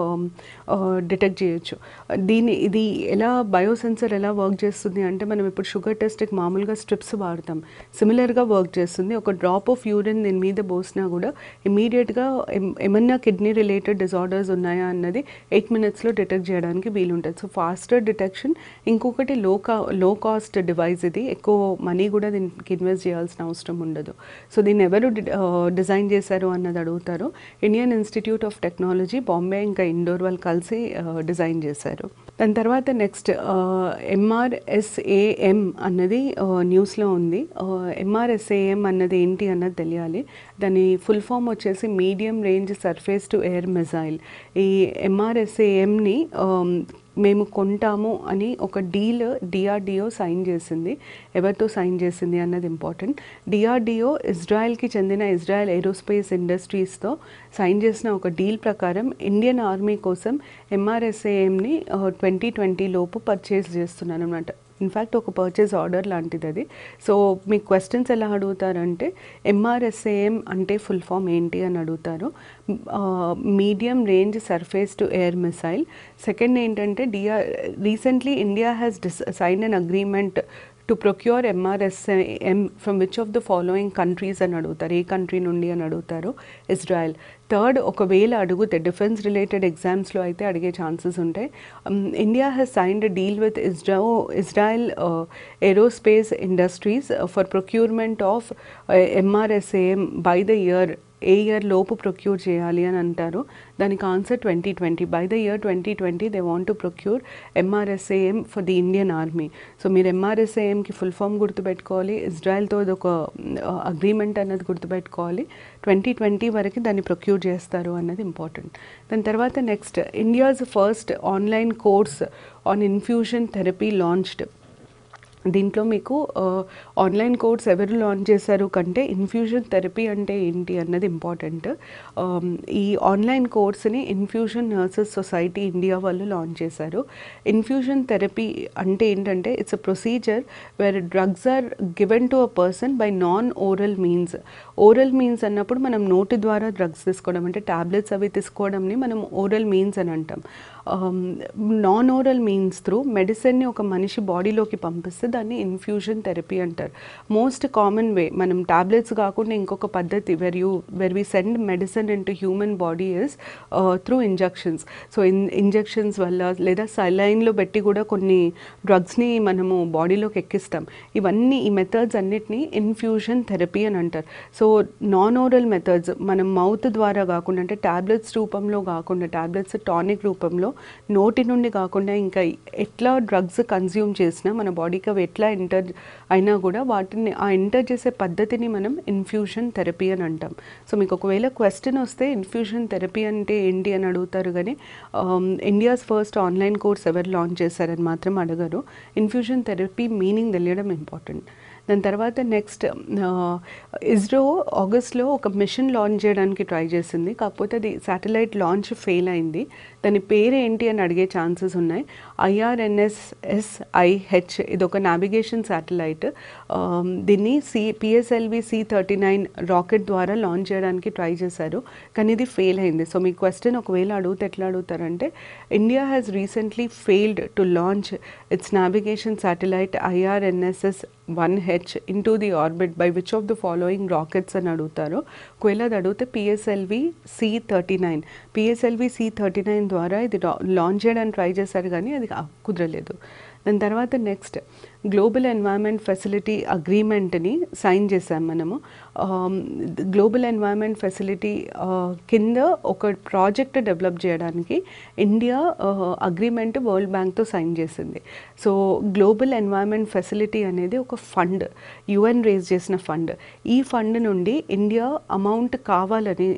డిటెక్ట్ చేయొచ్చు దీని ఇది ఎలా బయోసెన్సర్ ఎలా వర్క్ చేస్తుంది అంటే మనం ఇప్పుడు షుగర్ టెస్ట్కి మామూలుగా స్ట్రిప్స్ వాడతాం సిమిలర్గా వర్క్ చేస్తుంది ఒక డ్రాప్ ఆఫ్ యూరిన్ దీని మీద పోసినా కూడా ఇమీడియట్గా ఏమన్నా కిడ్నీ రిలేటెడ్ డిజార్డర్స్ ఉన్నాయా అన్నది ఎయిట్ మినిట్స్లో డిటెక్ట్ చేయడానికి వీలుంటుంది సో ఫాస్టర్ డిటెక్షన్ ఇంకొకటి లో కా లో కాస్ట్ డివైస్ ఇది ఎక్కువ మనీ కూడా దీనికి ఇన్వెస్ట్ చేయాల్సిన అవసరం ఉండదు సో దీన్ని ఎవరు డిజైన్ చేశారు అన్నది అడుగుతారు Indian institute of technology Bombay ఇంకా ఇండోర్ వాళ్ళు కలిసి డిజైన్ చేశారు దాని తర్వాత నెక్స్ట్ ఎంఆర్ఎస్ఏఎం అన్నది న్యూస్లో ఉంది ఎంఆర్ఎస్ఏఎం అన్నది ఏంటి అన్నది తెలియాలి దాని ఫుల్ ఫామ్ వచ్చేసి medium range surface to air missile ఈ ఎంఆర్ఎస్ఏఎంని మేము కొంటాము అని ఒక డీల్ డిఆర్డిఓ సైన్ చేసింది ఎవరితో సైన్ చేసింది అన్నది ఇంపార్టెంట్ డిఆర్డిఓ ఇజ్రాయెల్కి చెందిన ఇజ్రాయెల్ ఏరోస్పేస్ ఇండస్ట్రీస్తో సైన్ చేసిన ఒక డీల్ ప్రకారం ఇండియన్ ఆర్మీ కోసం ఎంఆర్ఎస్ఏఎంని ట్వంటీ ట్వంటీ లోపు పర్చేస్ చేస్తున్నాను అనమాట ఇన్ఫ్యాక్ట్ ఒక పర్చేస్ ఆర్డర్ లాంటిది అది సో మీ క్వశ్చన్స్ ఎలా అడుగుతారంటే ఎంఆర్ఎస్ఏఎం అంటే ఫుల్ ఫామ్ ఏంటి అని అడుగుతారు medium range surface to air missile second ఏంటంటే డిఆర్ recently India has this sign an agreement to procure MRSAM from which of the following countries అని అడుగుతారు ఏ కంట్రీ నుండి అని అడుగుతారు ఇజ్రాయెల్ థర్డ్ ఒకవేళ అడిగితే డిఫెన్స్ రిలేటెడ్ ఎగ్జామ్స్లో అయితే అడిగే ఛాన్సెస్ ఉంటాయి India has signed deal with ఇజ్రా Israel aerospace industries for procurement of MRSAM by the year ఏ ఇయర్ లోపు ప్రొక్యూర్ చేయాలి అని అంటారు దానికి answer twenty twenty by the year twenty twenty they want to procure MRSAM for the Indian army so మీరు ఎంఆర్ఎస్ఏఎంకి full form గుర్తుపెట్టుకోవాలి ఇజ్రాయెల్తో ఒక అగ్రిమెంట్ అన్నది గుర్తుపెట్టుకోవాలి ట్వంటీ ట్వంటీ వరకు దాన్ని ప్రొక్యూర్ చేస్తారు అన్నది ఇంపార్టెంట్ దాని తర్వాత next India's first online course on infusion therapy launched దీంట్లో మీకు ఆన్లైన్ కోర్స్ ఎవరు లాంచ్ చేశారు కంటే ఇన్ఫ్యూజన్ థెరపీ అంటే ఏంటి అన్నది ఇంపార్టెంట్ ఈ ఆన్లైన్ కోర్స్ని ఇన్ఫ్యూజన్ నర్సెస్ సొసైటీ ఇండియా వాళ్ళు లాంచ్ చేశారు ఇన్ఫ్యూజన్ థెరపీ అంటే ఏంటంటే it's a procedure where drugs are given to a person by non oral means oral means అన్నప్పుడు మనం నోటి ద్వారా డ్రగ్స్ తీసుకోవడం అంటే టాబ్లెట్స్ అవి తీసుకోవడంని మనం ఓరల్ మీన్స్ అని అంటాం నాన్ ఓరల్ మీన్స్ త్రూ మెడిసిన్ని ఒక మనిషి బాడీలోకి పంపిస్తే దాన్ని ఇన్ఫ్యూజన్ థెరపీ అంటారు మోస్ట్ కామన్ వే మనం టాబ్లెట్స్ కాకుండా ఇంకొక పద్ధతి where you where we send medicine into human body is through injections so in injections వల్ల లేదా సలైన్లో పెట్టి కూడా కొన్ని డ్రగ్స్ని మనము బాడీలోకి ఎక్కిస్తాం ఇవన్నీ ఈ మెథడ్స్ అన్నిటినీ ఇన్ఫ్యూజన్ థెరపీ అని అంటారు సో నాన్ ఓరల్ మెథడ్స్ మనం మౌత్ ద్వారా కాకుండా అంటే టాబ్లెట్స్ రూపంలో కాకుండా టాబ్లెట్స్ టానిక్ రూపంలో నోటి నుండి కాకుండా ఇంకా ఎట్లా డ్రగ్స్ కన్జ్యూమ్ చేసినా మన బాడీకి అవి ఎట్లా ఎంటర్ అయినా కూడా వాటిని ఆ ఎంటర్ చేసే పద్ధతిని మనం ఇన్ఫ్యూషన్ థెరపీ అని అంటాం సో మీకు ఒకవేళ క్వశ్చన్ వస్తే ఇన్ఫ్యూషన్ థెరపీ అంటే ఏంటి అని అడుగుతారు కానీ ఇండియాస్ ఫస్ట్ ఆన్లైన్ కోర్స్ ఎవరు లాంచ్ చేశారని మాత్రం అడగరు ఇన్ఫ్యూషన్ థెరపీ మీనింగ్ తెలియడం ఇంపార్టెంట్ దాని తర్వాత నెక్స్ట్ ఇస్రో ఆగస్ట్లో ఒక మిషన్ లాంచ్ చేయడానికి ట్రై చేసింది కాకపోతే అది శాటిలైట్ లాంచ్ ఫెయిల్ అయింది దాని పేరు ఏంటి అని అడిగే ఛాన్సెస్ ఉన్నాయి ఐఆర్ఎన్ఎస్ఎస్ఐహెచ్ ఇది ఒక నావిగేషన్ శాటిలైట్ దీన్ని C PSLV C thirty nine rocket ద్వారా లాంచ్ చేయడానికి ట్రై చేశారు కానీ ఇది ఫెయిల్ అయింది సో మీ క్వశ్చన్ ఒకవేళ అడిగితే ఎట్లా అడుగుతారంటే India has recently failed to launch its navigation satellite IRNSS one H into the orbit by which of the following rockets అని అడుగుతారు ఒకవేళ అది అడిగితే PSLV C thirty nine PSLV C thirty nine ద్వారా ఇది లాంచ్ చేయడానికి try చేశారు కానీ అది కుదరలేదు దాని తర్వాత నెక్స్ట్ గ్లోబల్ ఎన్వైర్న్మెంట్ ఫెసిలిటీ అగ్రిమెంట్ని సైన్ చేసాం మనము గ్లోబల్ ఎన్వైర్న్మెంట్ ఫెసిలిటీ కింద ఒక ప్రాజెక్ట్ డెవలప్ చేయడానికి ఇండియా అగ్రిమెంట్ వరల్డ్ బ్యాంక్తో సైన్ చేసింది సో గ్లోబల్ ఎన్వైర్న్మెంట్ ఫెసిలిటీ అనేది ఒక ఫండ్ యుఎన్ రేజ్ చేసిన ఫండ్ ఈ ఫండ్ నుండి ఇండియా అమౌంట్ కావాలని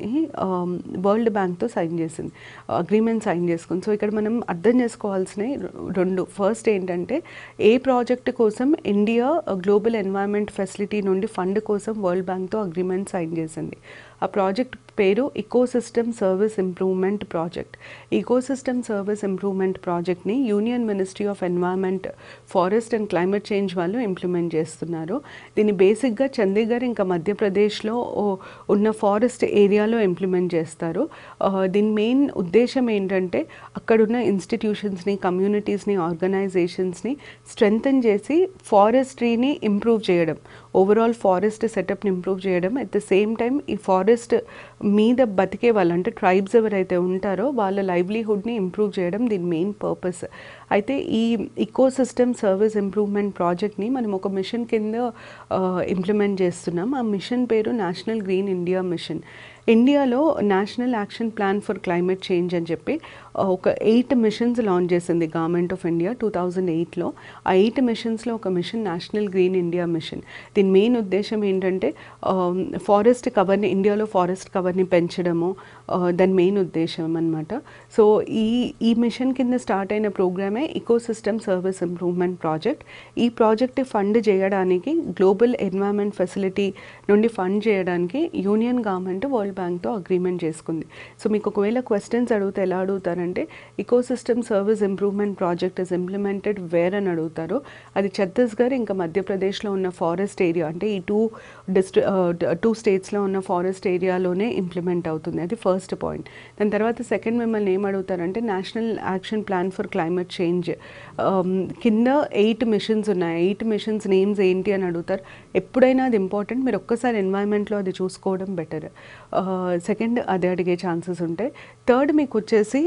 వరల్డ్ బ్యాంక్తో సైన్ చేసింది అగ్రిమెంట్ సైన్ చేసుకుంది సో ఇక్కడ మనం అర్థం చేసుకోవాల్సినవి రెండు ఫస్ట్ ఏంటంటే ఏ ప్రాజెక్ట్ కోసం ఇండియా గ్లోబల్ ఎన్వైర్న్మెంట్ ఫెసిలిటీ నుండి ఫండ్ కోసం వరల్డ్ బ్యాంక్తో అగ్రిమెంట్ సైన్ చేసింది ఆ ప్రాజెక్ట్ పేరు ecosystem service improvement project ecosystem service improvement ప్రాజెక్ట్ని union ministry of environment forest and climate change వాళ్ళు ఇంప్లిమెంట్ చేస్తున్నారు దీన్ని బేసిక్గా చండీగఢ్ ఇంకా మధ్యప్రదేశ్లో ఉన్న ఫారెస్ట్ ఏరియాలో ఇంప్లిమెంట్ చేస్తారు దీని మెయిన్ ఉద్దేశం ఏంటంటే అక్కడున్న ఇన్స్టిట్యూషన్స్ని కమ్యూనిటీస్ని ఆర్గనైజేషన్స్ని స్ట్రెంగ్తన్ చేసి ఫారెస్ట్రీని ఇంప్రూవ్ చేయడం ఓవరాల్ ఫారెస్ట్ సెటప్ని ఇంప్రూవ్ చేయడం అట్ ద సేమ్ టైం ఈ ఫారెస్ట్ మీద బతికే వాళ్ళు అంటే ట్రైబ్స్ ఎవరైతే ఉంటారో వాళ్ళ లైవ్లీహుడ్ని ఇంప్రూవ్ చేయడం దీని మెయిన్ పర్పస్ అయితే ఈ ఇకోసిస్టమ్ సర్వీస్ ఇంప్రూవ్మెంట్ ప్రాజెక్ట్ని మనం ఒక మిషన్ కింద ఇంప్లిమెంట్ చేస్తున్నాం ఆ మిషన్ పేరు నేషనల్ గ్రీన్ ఇండియా మిషన్ ఇండియాలో national action plan for climate change అని చెప్పి ఒక ఎయిట్ మిషన్స్ లాంచ్ చేసింది government of India two thousand ఎయిట్లో ఆ ఎయిట్ మిషన్స్లో ఒక mission national green India mission దీని మెయిన్ ఉద్దేశం ఏంటంటే ఫారెస్ట్ కవర్ని ఇండియాలో ఫారెస్ట్ కవర్ని పెంచడము దాని మెయిన్ ఉద్దేశం అనమాట సో ఈ ఈ మిషన్ కింద స్టార్ట్ అయిన ప్రోగ్రామే ఇకోసిస్టమ్ సర్వీస్ ఇంప్రూవ్మెంట్ ప్రాజెక్ట్ ఈ ప్రాజెక్ట్ ఫండ్ చేయడానికి గ్లోబల్ ఎన్వైర్న్మెంట్ ఫెసిలిటీ నుండి ఫండ్ చేయడానికి యూనియన్ గవర్నమెంట్ వరల్డ్ బ్యాంక్తో అగ్రిమెంట్ చేసుకుంది సో మీకు ఒకవేళ క్వశ్చన్స్ అడిగితే ఎలా అడుగుతారంటే ecosystem service improvement project is implemented where అని అడుగుతారు అది ఛత్తీస్గఢ్ ఇంకా మధ్యప్రదేశ్లో ఉన్న ఫారెస్ట్ ఏరియా అంటే ఈ టూ డిస్ట్రి టూ స్టేట్స్లో ఉన్న ఫారెస్ట్ ఏరియాలోనే ఇంప్లిమెంట్ అవుతుంది అది ఫస్ట్ పాయింట్ దాని తర్వాత సెకండ్ మిమ్మల్ని ఏం అడుగుతారంటే national action plan for climate change కింద ఎయిట్ మిషన్స్ ఉన్నాయి ఎయిట్ మిషన్స్ నేమ్స్ ఏంటి అని అడుగుతారు ఎప్పుడైనా అది ఇంపార్టెంట్ మీరు ఒక్కసారి ఎన్వైర్న్మెంట్లో అది చూసుకోవడం బెటర్ సెకండ్ అదే అడిగే ఛాన్సెస్ ఉంటాయి థర్డ్ మీకు వచ్చేసి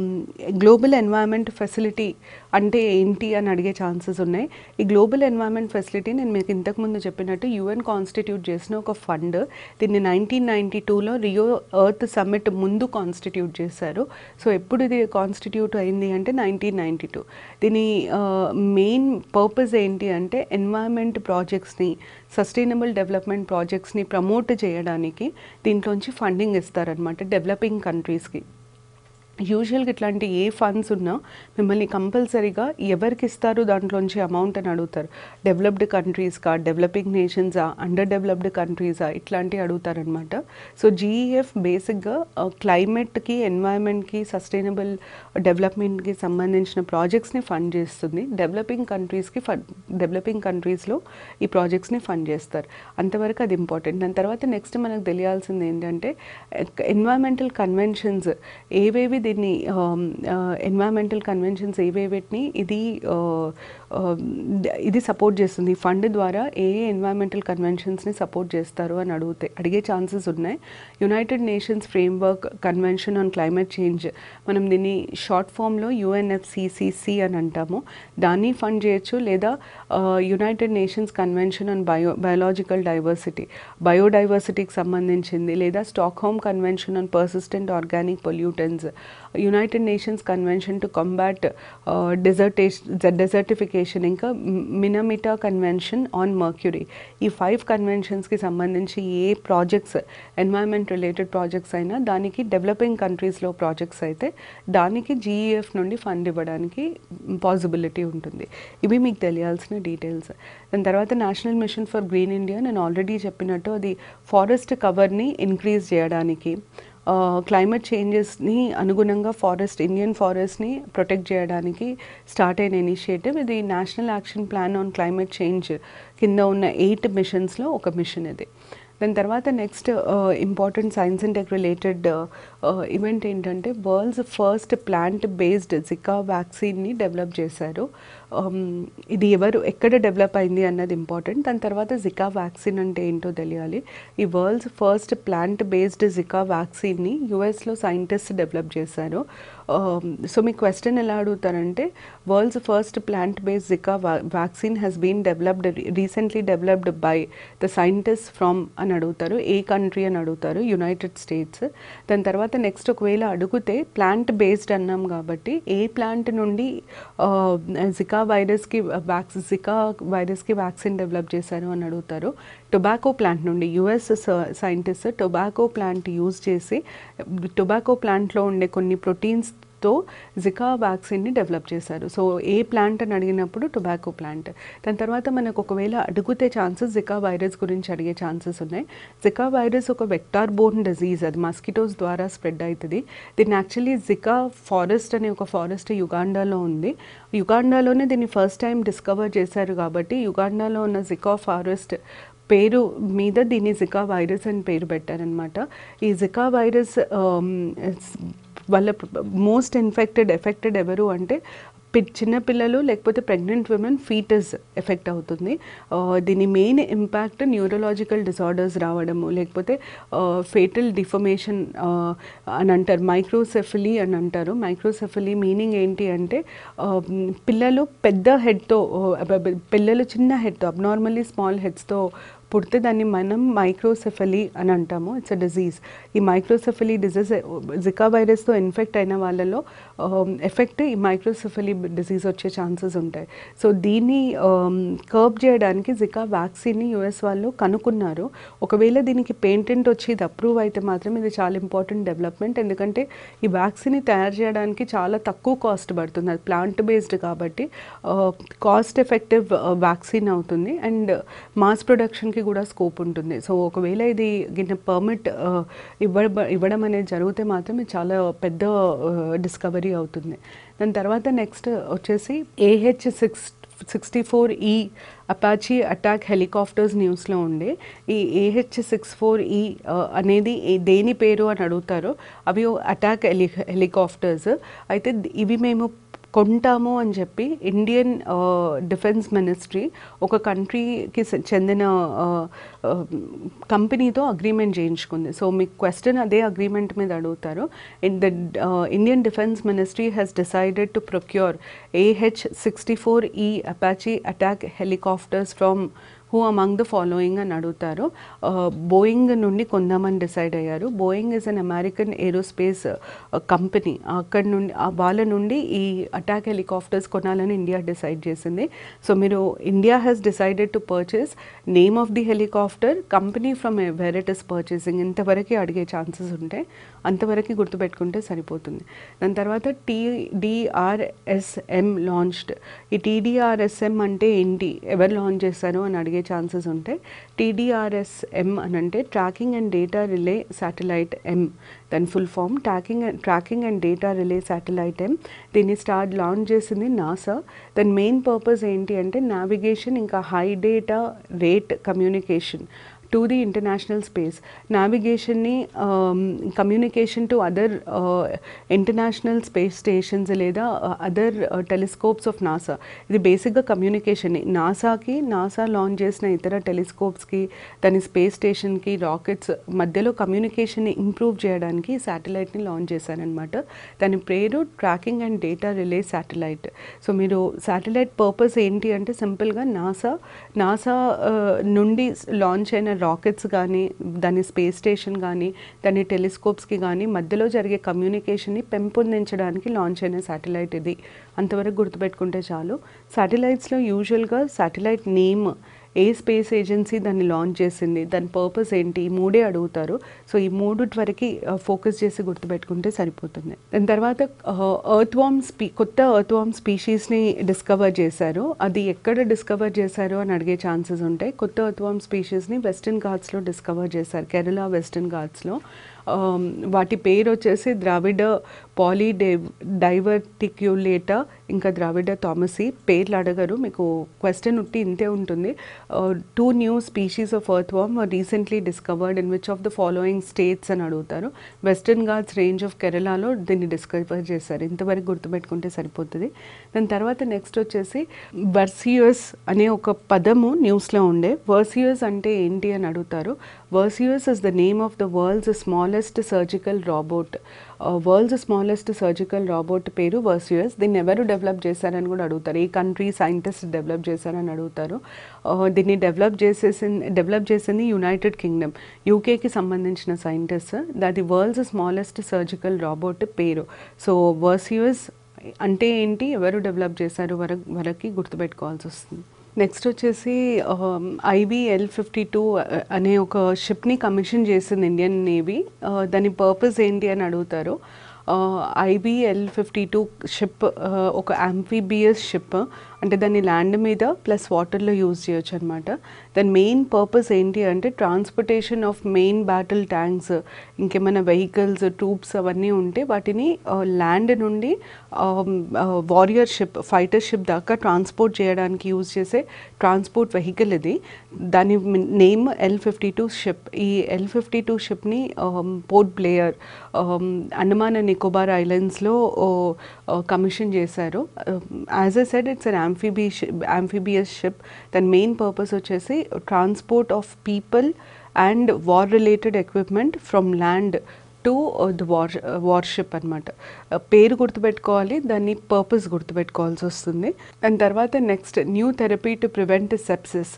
గ్లోబల్ ఎన్వైర్న్మెంట్ ఫెసిలిటీ అంటే ఏంటి అని అడిగే ఛాన్సెస్ ఉన్నాయి ఈ గ్లోబల్ ఎన్వైర్న్మెంట్ ఫెసిలిటీ నేను మీకు ఇంతకుముందు చెప్పినట్టు యుఎన్ కాన్స్టిట్యూట్ చేసిన ఒక ఫండ్ దీన్ని నైన్టీన్ నైంటీ టూలో రియో ఎర్త్ సమ్మిట్ ముందు కాన్స్టిట్యూట్ చేశారు సో ఎప్పుడు ఇది కాన్స్టిట్యూట్ అయింది అంటే నైన్టీన్ నైంటీ టూ దీని మెయిన్ పర్పస్ ఏంటి అంటే ఎన్వైర్న్మెంట్ ప్రాజెక్ట్స్ని సస్టైనబుల్ డెవలప్మెంట్ ప్రాజెక్ట్స్ని ప్రమోట్ చేయడానికి దీంట్లోంచి ఫండింగ్ ఇస్తారనమాట డెవలపింగ్ కంట్రీస్కి యూజువల్గా ఇట్లాంటి ఏ ఫండ్స్ ఉన్నా మిమ్మల్ని కంపల్సరీగా ఎవరికి ఇస్తారు దాంట్లోంచి అమౌంట్ అని అడుగుతారు డెవలప్డ్ కంట్రీస్కా డెవలపింగ్ నేషన్సా అండర్ డెవలప్డ్ కంట్రీసా ఇట్లాంటివి అడుగుతారనమాట సో జీఈఎఫ్ బేసిక్గా క్లైమేట్కి ఎన్వైరన్మెంట్కి సస్టైనబుల్ డెవలప్మెంట్కి సంబంధించిన ప్రాజెక్ట్స్ని ఫండ్ చేస్తుంది డెవలపింగ్ కంట్రీస్కి ఫండ్ డెవలపింగ్ కంట్రీస్లో ఈ ప్రాజెక్ట్స్ని ఫండ్ చేస్తారు అంతవరకు అది ఇంపార్టెంట్ దాని తర్వాత నెక్స్ట్ మనకు తెలియాల్సింది ఏంటంటే ఎన్వైరన్మెంటల్ కన్వెన్షన్స్ ఏవేవి దీన్ని ఎన్వైరన్మెంటల్ కన్వెన్షన్స్ ఏవేవిటిని ఇది ఇది సపోర్ట్ చేస్తుంది ఫండ్ ద్వారా ఏ ఏ ఎన్వైరన్మెంటల్ కన్వెన్షన్స్ని సపోర్ట్ చేస్తారు అని అడిగితే అడిగే ఛాన్సెస్ ఉన్నాయి United Nations framework convention on climate change మనం దీన్ని షార్ట్ ఫామ్లో యుఎన్ఎఫ్సిసిసి అని అంటాము దాన్ని ఫండ్ చేయొచ్చు లేదా United Nations convention on bio biological diversity బయోడైవర్సిటీకి సంబంధించింది లేదా Stockholm convention on persistent organic pollutants United Nations convention to combat desertation desertification ఇంకా మినమిటా కన్వెన్షన్ ఆన్ మర్క్యూరీ ఈ ఫైవ్ కన్వెన్షన్స్కి సంబంధించి ఏ ప్రాజెక్ట్స్ ఎన్వైరన్మెంట్ రిలేటెడ్ ప్రాజెక్ట్స్ అయినా దానికి డెవలపింగ్ కంట్రీస్లో ప్రాజెక్ట్స్ అయితే దానికి జీఈఎఫ్ నుండి ఫండ్ ఇవ్వడానికి పాసిబిలిటీ ఉంటుంది ఇవి మీకు తెలియాల్సిన డీటెయిల్స్ దాని తర్వాత national mission for green India నేను ఆల్రెడీ చెప్పినట్టు అది ఫారెస్ట్ కవర్ని ఇంక్రీజ్ చేయడానికి క్లైమేట్ చేంజెస్ని అనుగుణంగా ఫారెస్ట్ ఇండియన్ ఫారెస్ట్ని ప్రొటెక్ట్ చేయడానికి స్టార్ట్ అయిన ఇనిషియేటివ్ ఇది national action plan on climate change కింద ఉన్న ఎయిట్ మిషన్స్లో ఒక మిషన్ ఇది దాని తర్వాత next important science and tech related event ఏంటంటే world's first plant based Zika వ్యాక్సిన్ని డెవలప్ చేశారు Um, ఇది ఎవరు ఎక్కడ డెవలప్ అయింది అన్నది ఇంపార్టెంట్ దాని తర్వాత జికా వ్యాక్సిన్ అంటే ఏంటో తెలియాలి ఈ world's first plant based Zika వ్యాక్సిన్ని యుఎస్లో సైంటిస్ట్ డెవలప్ చేశారు సో మీ క్వశ్చన్ ఎలా అడుగుతారంటే world's first plant based Zika vaccine has been developed recently developed by the scientist from అని అడుగుతారు ఏ కంట్రీ అని అడుగుతారు యునైటెడ్ స్టేట్స్ దాని తర్వాత నెక్స్ట్ ఒకవేళ అడిగితే ప్లాంట్ బేస్డ్ అన్నాం కాబట్టి ఏ ప్లాంట్ నుండి జికా వైరస్కి వ్యాక్సి జికా వైరస్కి వ్యాక్సిన్ డెవలప్ చేశారు అని అడుగుతారు టొబాకో ప్లాంట్ నుండి US scientist tobacco plant use చేసి టొబాకో ప్లాంట్లో ఉండే కొన్ని ప్రోటీన్స్తో జికా వ్యాక్సిన్ని డెవలప్ చేశారు సో ఏ ప్లాంట్ అని అడిగినప్పుడు టొబాకో ప్లాంట్ దాని తర్వాత మనకు ఒకవేళ అడిగితే ఛాన్సెస్ జికా వైరస్ గురించి అడిగే ఛాన్సెస్ ఉన్నాయి జికా వైరస్ ఒక వెక్టార్ బోర్న్ డిజీజ్ అది మస్కిటోస్ ద్వారా స్ప్రెడ్ అవుతుంది దీన్ని యాక్చువల్లీ జికా ఫారెస్ట్ అనే ఒక ఫారెస్ట్ యుగాండాలో ఉంది యుగాండాలోనే దీన్ని ఫస్ట్ టైం డిస్కవర్ చేశారు కాబట్టి యుగాండాలో ఉన్న జికా ఫారెస్ట్ పేరు మీద దీన్ని జికా వైరస్ అని పేరు పెట్టారనమాట ఈ జికా వైరస్ వాళ్ళ మోస్ట్ ఇన్ఫెక్టెడ్ ఎఫెక్టెడ్ ఎవరు అంటే పి చిన్నపిల్లలు లేకపోతే ప్రెగ్నెంట్ విమెన్ ఫీటస్ ఎఫెక్ట్ అవుతుంది ఆ, దీని మెయిన్ ఇంపాక్ట్ న్యూరలాజికల్ డిసార్డర్స్ రావడము లేకపోతే ఫేటల్ డిఫర్మేషన్ అని అంటారు మైక్రోసెఫలీ అని అంటారు మైక్రోసెఫలీ మీనింగ్ ఏంటి అంటే ఆ, పిల్లలు పెద్ద హెడ్తో పిల్లలు చిన్న హెడ్తో అబ్నార్మల్లీ స్మాల్ హెడ్స్తో పుడితే దాన్ని మనం మైక్రోసెఫలీ అని అంటాము ఇట్స్ అ డిజీజ్ ఈ మైక్రోసెఫలీ డిజీజ్ జికా వైరస్తో ఇన్ఫెక్ట్ అయిన వాళ్ళలో ఎఫెక్ట్ ఈ మైక్రోసెఫలీ డిజీజ్ వచ్చే ఛాన్సెస్ ఉంటాయి సో దీన్ని కర్బ్ చేయడానికి జికా వ్యాక్సిన్ని యుఎస్ వాళ్ళు కనుక్కున్నారు ఒకవేళ దీనికి పేటెంట్ వచ్చి ఇది అప్రూవ్ అయితే మాత్రం ఇది చాలా ఇంపార్టెంట్ డెవలప్మెంట్ ఎందుకంటే ఈ వ్యాక్సిన్ని తయారు చేయడానికి చాలా తక్కువ కాస్ట్ పడుతుంది అది ప్లాంట్ బేస్డ్ కాబట్టి కాస్ట్ ఎఫెక్టివ్ వ్యాక్సిన్ అవుతుంది అండ్ మాస్ ప్రొడక్షన్కి కూడా స్కోప్ ఉంటుంది సో ఒకవేళ ఇది గిన్న పర్మిట్ ఇవ్వ ఇవ్వడం అనేది జరిగితే మాత్రం ఇది చాలా పెద్ద డిస్కవరీ అవుతుంది దాని తర్వాత నెక్స్ట్ వచ్చేసి ఏహెచ్ సిక్స్ సిక్స్టీ ఫోర్ ఈ అపాచీ అటాక్ హెలికాప్టర్స్ న్యూస్లో ఉండే ఈ ఏహెచ్ సిక్స్ ఫోర్ ఈ అనేది ఏ- దేని పేరు అని అడుగుతారు అవి అటాక్ హెలి హెలికాప్టర్స్ అయితే ఇవి మేము కొంటాము అని చెప్పి ఇండియన్ డిఫెన్స్ మినిస్ట్రీ ఒక కంట్రీకి స- చెందిన కంపెనీతో అగ్రిమెంట్ చేయించుకుంది సో మీకు క్వశ్చన్ అదే అగ్రిమెంట్ మీద అడుగుతారు in the Indian defence ministry has decided to procure AH sixty four ఈ Apache attack helicopters from who among the following అని అడుగుతారు బోయింగ్ నుండి కొందామని డిసైడ్ అయ్యారు Boeing is an American aerospace company అక్కడ నుండి ఆ వాళ్ళ నుండి ఈ అటాక్ హెలికాప్టర్స్ కొనాలని ఇండియా డిసైడ్ చేసింది సో మీరు India has decided to purchase name of the helicopter company from where it is purchasing ఇంతవరకు అడిగే ఛాన్సెస్ ఉంటాయి అంతవరకు గుర్తుపెట్టుకుంటే సరిపోతుంది దాని తర్వాత టీడీఆర్ఎస్ఎం లాంచ్డ్ ఈ టీడీఆర్ఎస్ఎం అంటే ఏంటి ఎవరు లాంచ్ చేశారు అని అడిగే ఛాన్సెస్ ఉంటాయి టీడీఆర్ఎస్ఎం అని అంటే tracking and data relay satellite M దాని full form tracking and tracking and data relay satellite M దీన్ని స్టార్ట్ లాంచ్ చేసింది నాసా దాని మెయిన్ పర్పస్ ఏంటి అంటే నావిగేషన్ ఇంకా high data rate communication to the international space నావిగేషన్ని communication to other international space stations లేదా other telescopes of NASA ఇది బేసిక్గా కమ్యూనికేషన్ నాసాకి నాసా లాంచ్ చేసిన ఇతర టెలిస్కోప్స్కి దాని స్పేస్ స్టేషన్కి రాకెట్స్ మధ్యలో కమ్యూనికేషన్ని ఇంప్రూవ్ చేయడానికి శాటిలైట్ని లాంచ్ చేశారనమాట దాని పేరు tracking and data relay satellite so మీరు శాటిలైట్ పర్పస్ ఏంటి అంటే సింపుల్గా నాసా నాసా నుండి లాంచ్ అయిన రాకెట్స్ కానీ దాని స్పేస్ స్టేషన్ కానీ దాని టెలిస్కోప్స్కి కానీ మధ్యలో జరిగే కమ్యూనికేషన్ని పెంపొందించడానికి లాంచ్ అయిన శాటిలైట్ ఇది అంతవరకు గుర్తుపెట్టుకుంటే చాలు శాటిలైట్స్లో యూజువల్గా శాటిలైట్ నేమ్ ఏ స్పేస్ ఏజెన్సీ దాన్ని లాంచ్ చేసింది దాని పర్పస్ ఏంటి ఈ మూడే అడుగుతారు సో ఈ మూడు వరకు ఫోకస్ చేసి గుర్తుపెట్టుకుంటే సరిపోతుంది దాని తర్వాత ఎర్త్ వామ్ స్పీ కొత్త ఎర్త్ వామ్ స్పీషీస్ని డిస్కవర్ చేశారు అది ఎక్కడ డిస్కవర్ చేశారు అని అడిగే ఛాన్సెస్ ఉంటాయి కొత్త ఎర్త్ వామ్ స్పీషీస్ని వెస్టర్న్ ఘాట్స్లో డిస్కవర్ చేశారు కేరళ వెస్టర్న్ ఘాట్స్లో ఆమ్, వాటి పేరు వచ్చేసి ద్రావిడ పాలీ డైవర్టిక్యులేటా ఇంకా ద్రావిడ థామసీ పేర్లు అడగరు మీకు క్వశ్చన్ ఉట్టి ఇంతే ఉంటుంది two new species of earthworm recently discovered in which of the following states అని అడుగుతారు వెస్టర్న్ ఘాట్స్ రేంజ్ ఆఫ్ కేరళలో దీన్ని డిస్కవర్ చేశారు ఇంతవరకు గుర్తుపెట్టుకుంటే సరిపోతుంది దాని తర్వాత నెక్స్ట్ వచ్చేసి వర్సియస్ అనే ఒక పదము న్యూస్లో ఉండే వర్సియస్ అంటే ఏంటి అని అడుగుతారు Versius is the name of the world's smallest surgical robot world's smallest surgical robot పేరు వర్సియస్ దీన్ని ఎవరు డెవలప్ చేశారని కూడా అడుగుతారు ఏ కంట్రీ సైంటిస్ట్ డెవలప్ చేశారని అడుగుతారు Uh, దీన్ని డెవలప్ చేసేసి డెవలప్ చేసింది యునైటెడ్ కింగ్డమ్ యూకేకి సంబంధించిన సైంటిస్ట్ అది వరల్డ్స్ స్మాలెస్ట్ సర్జికల్ రాబోట్ పేరు సో వర్సియస్ అంటే ఏంటి ఎవరు డెవలప్ చేశారు వర వరకు గుర్తుపెట్టుకోవాల్సి వస్తుంది నెక్స్ట్ వచ్చేసి ఐబిఎల్ ఫిఫ్టీ టూ అనే ఒక షిప్ని కమిషన్ చేసింది ఇండియన్ నేవీ దాని పర్పస్ ఏంటి అని అడుగుతారు ఐబిఎల్ ఫిఫ్టీ టూ షిప్ ఒక అంఫీబియస్ షిప్ అంటే దాన్ని ల్యాండ్ మీద ప్లస్ వాటర్లో యూజ్ చేయొచ్చు అనమాట దాని మెయిన్ పర్పస్ ఏంటి అంటే transportation of main battle tanks ఇంకేమైనా వెహికల్స్ ట్రూప్స్ అవన్నీ ఉంటే వాటిని ల్యాండ్ నుండి వారియర్ షిప్ ఫైటర్ షిప్ దాకా ట్రాన్స్పోర్ట్ చేయడానికి యూజ్ చేసే ట్రాన్స్పోర్ట్ వెహికల్ ఇది దాని name L fifty two ship ఈ ఎల్ ఫిఫ్టీ టూ షిప్ని పోర్ట్ బ్లేయర్ అండమాన్ అండ్ నికోబార్ ఐలాండ్స్లో కమిషన్ చేశారు as a said it's an amphibi amphibious ship దాని మెయిన్ పర్పస్ వచ్చేసి transport of people and war related equipment from land to the war warship అనమాట పేరు గుర్తుపెట్టుకోవాలి దాన్ని పర్పస్ గుర్తుపెట్టుకోవాల్సి వస్తుంది దాని తర్వాత next new therapy to prevent sepsis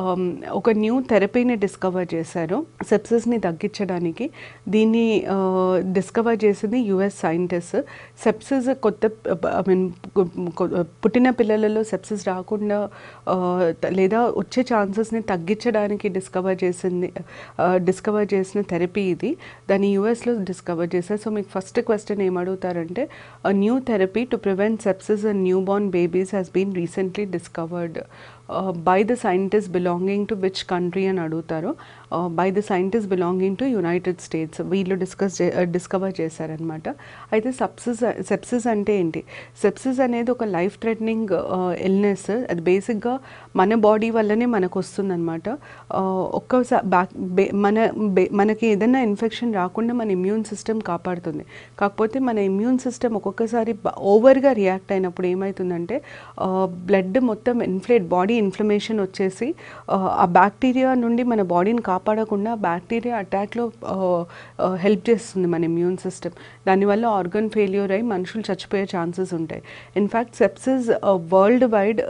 ఒక న్యూ థెరపీని డిస్కవర్ చేశారు సెప్సిస్ని తగ్గించడానికి దీన్ని డిస్కవర్ చేసింది యుఎస్ సైంటిస్ట్ సెప్సిస్ కొత్త ఐ మీన్ పుట్టిన పిల్లలలో సెప్సిస్ రాకుండా ఆ, త- లేదా వచ్చే ఛాన్సెస్ని తగ్గించడానికి డిస్కవర్ చేసింది డిస్కవర్ చేసిన థెరపీ ఇది దాన్ని యూఎస్లో డిస్కవర్ చేశారు సో మీకు ఫస్ట్ క్వశ్చన్ ఏం అడుగుతారంటే new therapy to prevent sepsis and newborn babies has been recently discovered by the scientist belonging to which country అని అడుగుతారు by the scientist belonging to United States వీళ్ళు discuss discover చేశారనమాట అయితే సప్సిస్ sepsis అంటే ఏంటి sepsis అనేది ఒక life threatening illness అది బేసిక్గా మన బాడీ వల్లనే మనకు వస్తుందన్నమాట ఒక్కసారి బ్యాక్ మన బే- మనకి ఏదైనా ఇన్ఫెక్షన్ రాకుండా మన ఇమ్యూన్ సిస్టమ్ కాపాడుతుంది కాకపోతే మన ఇమ్యూన్ సిస్టమ్ ఒక్కొక్కసారి ఓవర్గా రియాక్ట్ అయినప్పుడు ఏమవుతుందంటే బ్లడ్ మొత్తం ఇన్ఫ్లేట్ బాడీ ఇన్ఫ్లమేషన్ వచ్చేసి ఆ, ఆ బ్యాక్టీరియా నుండి మన బాడీని కాపాడకుండా బ్యాక్టీరియా అటాక్లో హెల్ప్ చేస్తుంది మన ఇమ్యూన్ సిస్టమ్ దానివల్ల ఆర్గన్ ఫెయిల్యూర్ అయి మనుషులు చచ్చిపోయే ఛాన్సెస్ ఉంటాయి in fact sepsis worldwide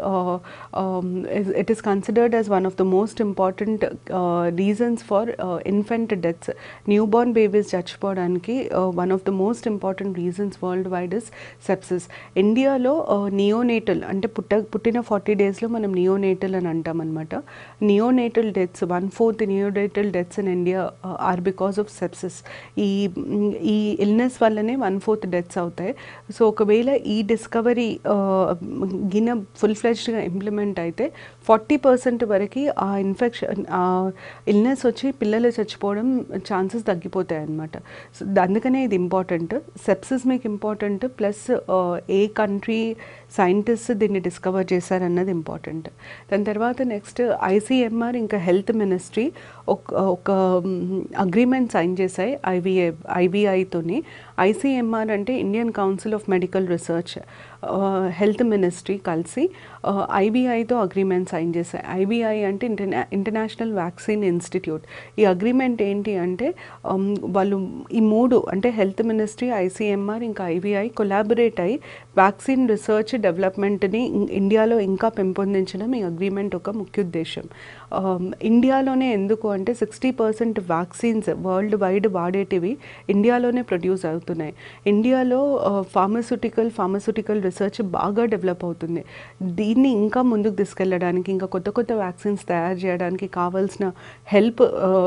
it is considered as one of the most important reasons for infant deaths newborn babies చచ్చిపోవడానికి one of the most important reasons worldwide is sepsis ఇండియాలో neonatal అంటే పుట్ట పుట్టిన forty డేస్లో మనం neonatal అని అంటాం అనమాట neonatal deaths one fourth neonatal deaths in India are because of sepsis ఈ ఈ ఇల్నెస్ వల్లనే వన్ ఫోర్త్ డెత్స్ అవుతాయి సో ఒకవేళ ఈ డిస్కవరీ గిన ఫుల్ ఫ్లెజ్డ్గా ఇంప్లిమెంట్ అయితే ఫార్టీ పర్సెంట్ వరకు ఆ ఇన్ఫెక్షన్ ఆ ఇల్నెస్ వచ్చి పిల్లలు చచ్చిపోవడం ఛాన్సెస్ తగ్గిపోతాయి అన్నమాట సో అందుకనే ఇది ఇంపార్టెంట్ సెప్సిస్ మీకు ఇంపార్టెంట్ ప్లస్ ఏ కంట్రీ సైంటిస్ట్ దీన్ని డిస్కవర్ చేశారన్నది ఇంపార్టెంట్ దాని తర్వాత నెక్స్ట్ ఐసీఎంఆర్ ఇంకా హెల్త్ మినిస్ట్రీ ఒక ఒక అగ్రిమెంట్ సైన్ చేశాయి ఐవీఏ ఐవీఐతోని ఐసీఎంఆర్ అంటే Indian council of medical research health ministry కలిసి ఐబీఐతో అగ్రిమెంట్ సైన్ చేశాయి ఐబీఐ అంటే ఇంటర్నా ఇంటర్నేషనల్ వ్యాక్సిన్ ఇన్స్టిట్యూట్ ఈ అగ్రిమెంట్ ఏంటి అంటే um, వాళ్ళు ఈ మూడు అంటే హెల్త్ మినిస్ట్రీ ఐసీఎంఆర్ ఇంకా ఐబీఐ కొలాబరేట్ అయ్యి వ్యాక్సిన్ రీసెర్చ్ డెవలప్మెంట్ని ఇండియాలో ఇంకా పెంపొందించడం ఈ అగ్రిమెంట్ ఒక ముఖ్య ఉద్దేశం ఇండియాలోనే ఎందుకు అంటే sixty percent vaccines worldwide వాడేటివి ఇండియాలోనే ప్రొడ్యూస్ అవుతున్నాయి ఇండియాలో ఫార్మస్యూటికల్ ఫార్మస్యూటికల్ రీసెర్చ్ బాగా డెవలప్ అవుతుంది దీన్ని ఇంకా ముందుకు తీసుకెళ్ళడానికి ఇంకా కొత్త కొత్త వ్యాక్సిన్స్ తయారు చేయడానికి కావాల్సిన హెల్ప్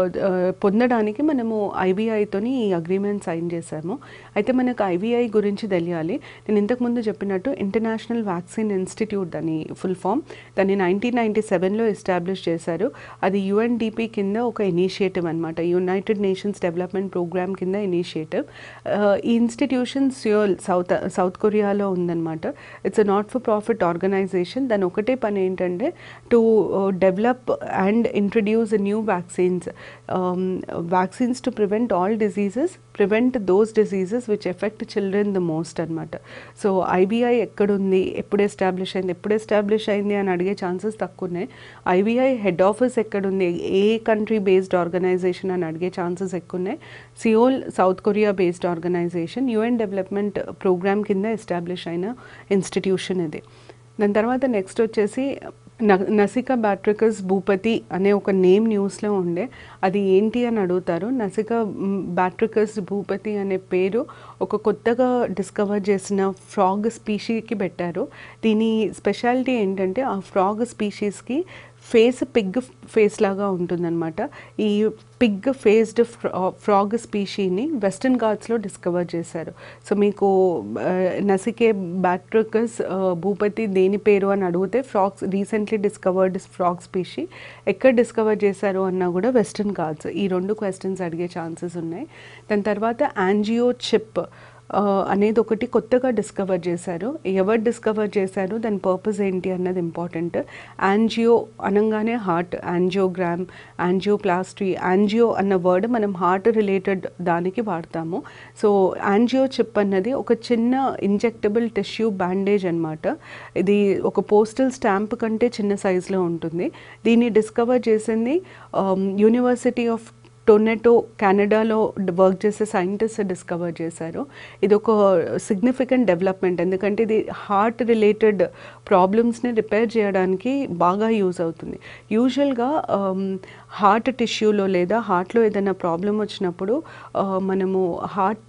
పొందడానికి మనము ఐబీఐతోని ఈ అగ్రిమెంట్ సైన్ చేశాము అయితే మనకు ఐబీఐ గురించి తెలియాలి నేను ఇంతకుముందు చెప్పినట్టు ఇంటర్నేషనల్ వ్యాక్సిన్ ఇన్స్టిట్యూట్ దాని ఫుల్ ఫామ్ దాన్ని నైన్టీన్ నైంటీ సెవెన్లో ఎస్టాబ్లిష్ చేశారు అది యుఎన్డిపి కింద ఒక ఇనిషియేటివ్ అనమాట యునైటెడ్ నేషన్స్ డెవలప్మెంట్ ప్రోగ్రామ్ కింద ఇనిషియేటివ్ ఈ ఇన్స్టిట్యూషన్ సియోల్ సౌత్ సౌత్ కొరియాలో ఉందన్నమాట it's not for profit organisation దాని ఒకటే పని ఏంటంటే to develop and introduce new vaccines vaccines to prevent all diseases prevent those diseases which effect children the most అనమాట so IBI ఎక్కడుంది ఎప్పుడు ఎస్టాబ్లిష్ అయింది ఎప్పుడు ఎస్టాబ్లిష్ అయింది అని అడిగే ఛాన్సెస్ తక్కువ ఉన్నాయి ఐబీఐ హెడ్ ఆఫీస్ ఎక్కడుంది ఏ కంట్రీ బేస్డ్ ఆర్గనైజేషన్ అని అడిగే ఛాన్సెస్ ఎక్కువ ఉన్నాయి Seoul South Korea based organisation UN development programme కింద ఎస్టాబ్లిష్ అయిన ఇన్స్టిట్యూషన్ ఇది దాని తర్వాత నెక్స్ట్ వచ్చేసి న- నసికా బ్యాట్రికస్ భూపతి అనే ఒక నేమ్ న్యూస్లో ఉండే అది ఏంటి అని అడుగుతారు నసికా మ్, బ్యాట్రికస్ భూపతి అనే పేరు ఒక కొత్తగా డిస్కవర్ చేసిన ఫ్రాగ్ స్పీషీకి పెట్టారు దీని స్పెషాలిటీ ఏంటంటే ఆ ఫ్రాగ్ స్పీషీస్కి ఫేస్ పిగ్ ఫేస్ లాగా ఉంటుందన్నమాట ఈ పిగ్ ఫేస్డ్ ఫ్రాగ్ స్పీషీని వెస్టర్న్ ఘాట్స్లో డిస్కవర్ చేశారు సో మీకు ఆ, నసికే బ్యాట్రికస్ భూపతి దేని పేరు అని అడిగితే frogs recently discovered frog species ఎక్కడ డిస్కవర్ చేశారు అన్నా కూడా వెస్టర్న్ ఘాట్స్ ఈ రెండు క్వశ్చన్స్ అడిగే ఛాన్సెస్ ఉన్నాయి దాని తర్వాత యాంజియో చిప్ ఆ, అనేది ఒకటి కొత్తగా డిస్కవర్ చేశారు ఎవరు డిస్కవర్ చేశారు దాని పర్పస్ ఏంటి అన్నది ఇంపార్టెంట్ యాంజియో అనగానే హార్ట్ యాంజియోగ్రామ్ యాంజియోప్లాస్టీ యాంజియో అన్న వర్డ్ మనం హార్ట్ రిలేటెడ్ దానికి వాడతాము సో యాంజియో చిప్ అన్నది ఒక చిన్న ఇంజెక్టబుల్ టిష్యూ బ్యాండేజ్ అన్నమాట ఇది ఒక పోస్టల్ స్టాంప్ కంటే చిన్న సైజులో ఉంటుంది దీన్ని డిస్కవర్ చేసింది యూనివర్సిటీ ఆఫ్ టొర్నెటో కెనడాలో వర్క్ చేసే సైంటిస్ట్ డిస్కవర్ చేశారు ఇది ఒక సిగ్నిఫికెంట్ డెవలప్మెంట్ ఎందుకంటే ఇది హార్ట్ రిలేటెడ్ ప్రాబ్లమ్స్ని రిపేర్ చేయడానికి బాగా యూజ్ అవుతుంది యూజువల్గా హార్ట్ టిష్యూలో లేదా హార్ట్లో ఏదైనా ప్రాబ్లం వచ్చినప్పుడు ఆ, మనము హార్ట్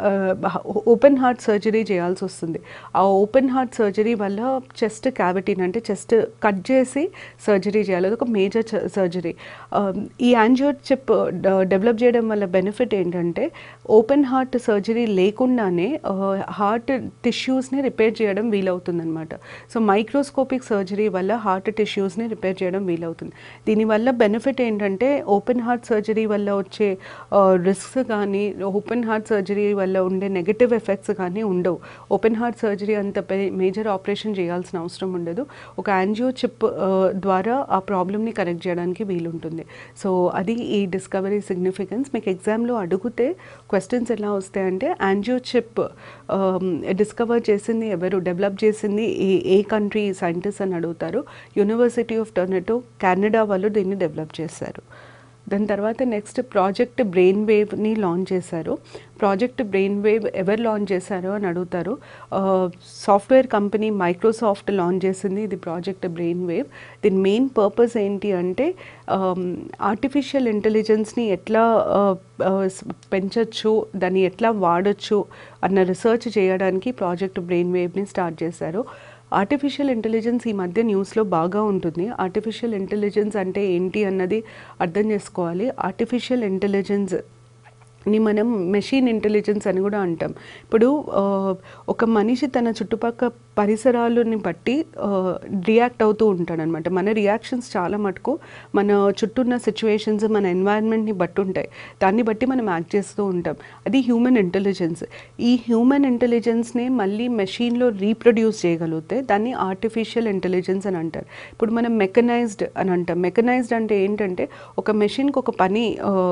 ఓపెన్ హార్ట్ సర్జరీ చేయాల్సి వస్తుంది ఆ ఓపెన్ హార్ట్ సర్జరీ వల్ల చెస్ట్ క్యావిటీని అంటే చెస్ట్ కట్ చేసి సర్జరీ చేయాలి అది ఒక మేజర్ సర్జరీ ఈ యాంజియో చిప్ డెవలప్ చేయడం వల్ల బెనిఫిట్ ఏంటంటే ఓపెన్ హార్ట్ సర్జరీ లేకుండానే హార్ట్ టిష్యూస్ని రిపేర్ చేయడం వీలవుతుందన్నమాట సో మైక్రోస్కోపిక్ సర్జరీ వల్ల హార్ట్ టిష్యూస్ని రిపేర్ చేయడం వీలవుతుంది దీనివల్ల బెనిఫిట్ ఏంటంటే ఓపెన్ హార్ట్ సర్జరీ వల్ల వచ్చే రిస్క్స్ కానీ ఓపెన్ హార్ట్ సర్జరీ వల్ల ఉండే నెగటివ్ ఎఫెక్ట్స్ కానీ ఉండవు ఓపెన్ హార్ట్ సర్జరీ అంత మేజర్ ఆపరేషన్ చేయాల్సిన అవసరం ఉండదు ఒక యాంజియో చిప్ ద్వారా ఆ ప్రాబ్లమ్ని కరెక్ట్ చేయడానికి వీలుంటుంది సో అది ఈ డిస్కవరీ సిగ్నిఫికెన్స్ మీకు ఎగ్జామ్లో అడిగితే క్వశ్చన్స్ ఎలా వస్తాయంటే యాంజియో చిప్ డిస్కవర్ చేసింది ఎవరు డెవలప్ చేసింది ఏ ఏ కంట్రీ సైంటిస్ట్ అని అడుగుతారు యూనివర్సిటీ ఆఫ్ టొర్నెటో కెనడా వాళ్ళు దీన్ని డెవలప్ చేశారు దాని తర్వాత నెక్స్ట్ ప్రాజెక్ట్ బ్రెయిన్ వేవ్ని లాంచ్ చేశారు ప్రాజెక్ట్ బ్రెయిన్ వేవ్ ఎవరు లాంచ్ చేశారు అని అడుగుతారు సాఫ్ట్వేర్ కంపెనీ మైక్రోసాఫ్ట్ లాంచ్ చేసింది ఇది ప్రాజెక్ట్ బ్రెయిన్ వేవ్ దీని మెయిన్ పర్పస్ ఏంటి అంటే ఆర్టిఫిషియల్ ఇంటెలిజెన్స్ని ఎట్లా ఆ, ఆ, స్- పెంచొచ్చు దాన్ని ఎట్లా వాడొచ్చు అన్న రీసెర్చ్ చేయడానికి ప్రాజెక్ట్ బ్రెయిన్ వేవ్ని స్టార్ట్ చేశారు ఆర్టిఫిషియల్ ఇంటెలిజెన్స్ ఈ మధ్య న్యూస్లో బాగా ఉంటుంది ఆర్టిఫిషియల్ ఇంటెలిజెన్స్ అంటే ఏంటి అన్నది అర్థం చేసుకోవాలి ఆర్టిఫిషియల్ ఇంటెలిజెన్స్ ని మనం మెషిన్ ఇంటెలిజెన్స్ అని కూడా అంటాం ఇప్పుడు ఆ, ఒక మనిషి తన చుట్టుపక్కల పరిసరాలని బట్టి రియాక్ట్ అవుతూ ఉంటాడు అనమాట మన రియాక్షన్స్ చాలా మటుకు మన చుట్టూ ఉన్న సిచ్యువేషన్స్ మన ఎన్వైరన్మెంట్ని బట్టి ఉంటాయి దాన్ని బట్టి మనం యాక్ట్ చేస్తూ ఉంటాం అది హ్యూమన్ ఇంటెలిజెన్స్ ఈ హ్యూమన్ ఇంటెలిజెన్స్ని మళ్ళీ మెషిన్లో రీప్రొడ్యూస్ చేయగలిగితే దాన్ని ఆర్టిఫిషియల్ ఇంటెలిజెన్స్ అని అంటారు ఇప్పుడు మనం మెకనైజ్డ్ అని అంటాం మెకనైజ్డ్ అంటే ఏంటంటే ఒక మెషిన్కి ఒక పని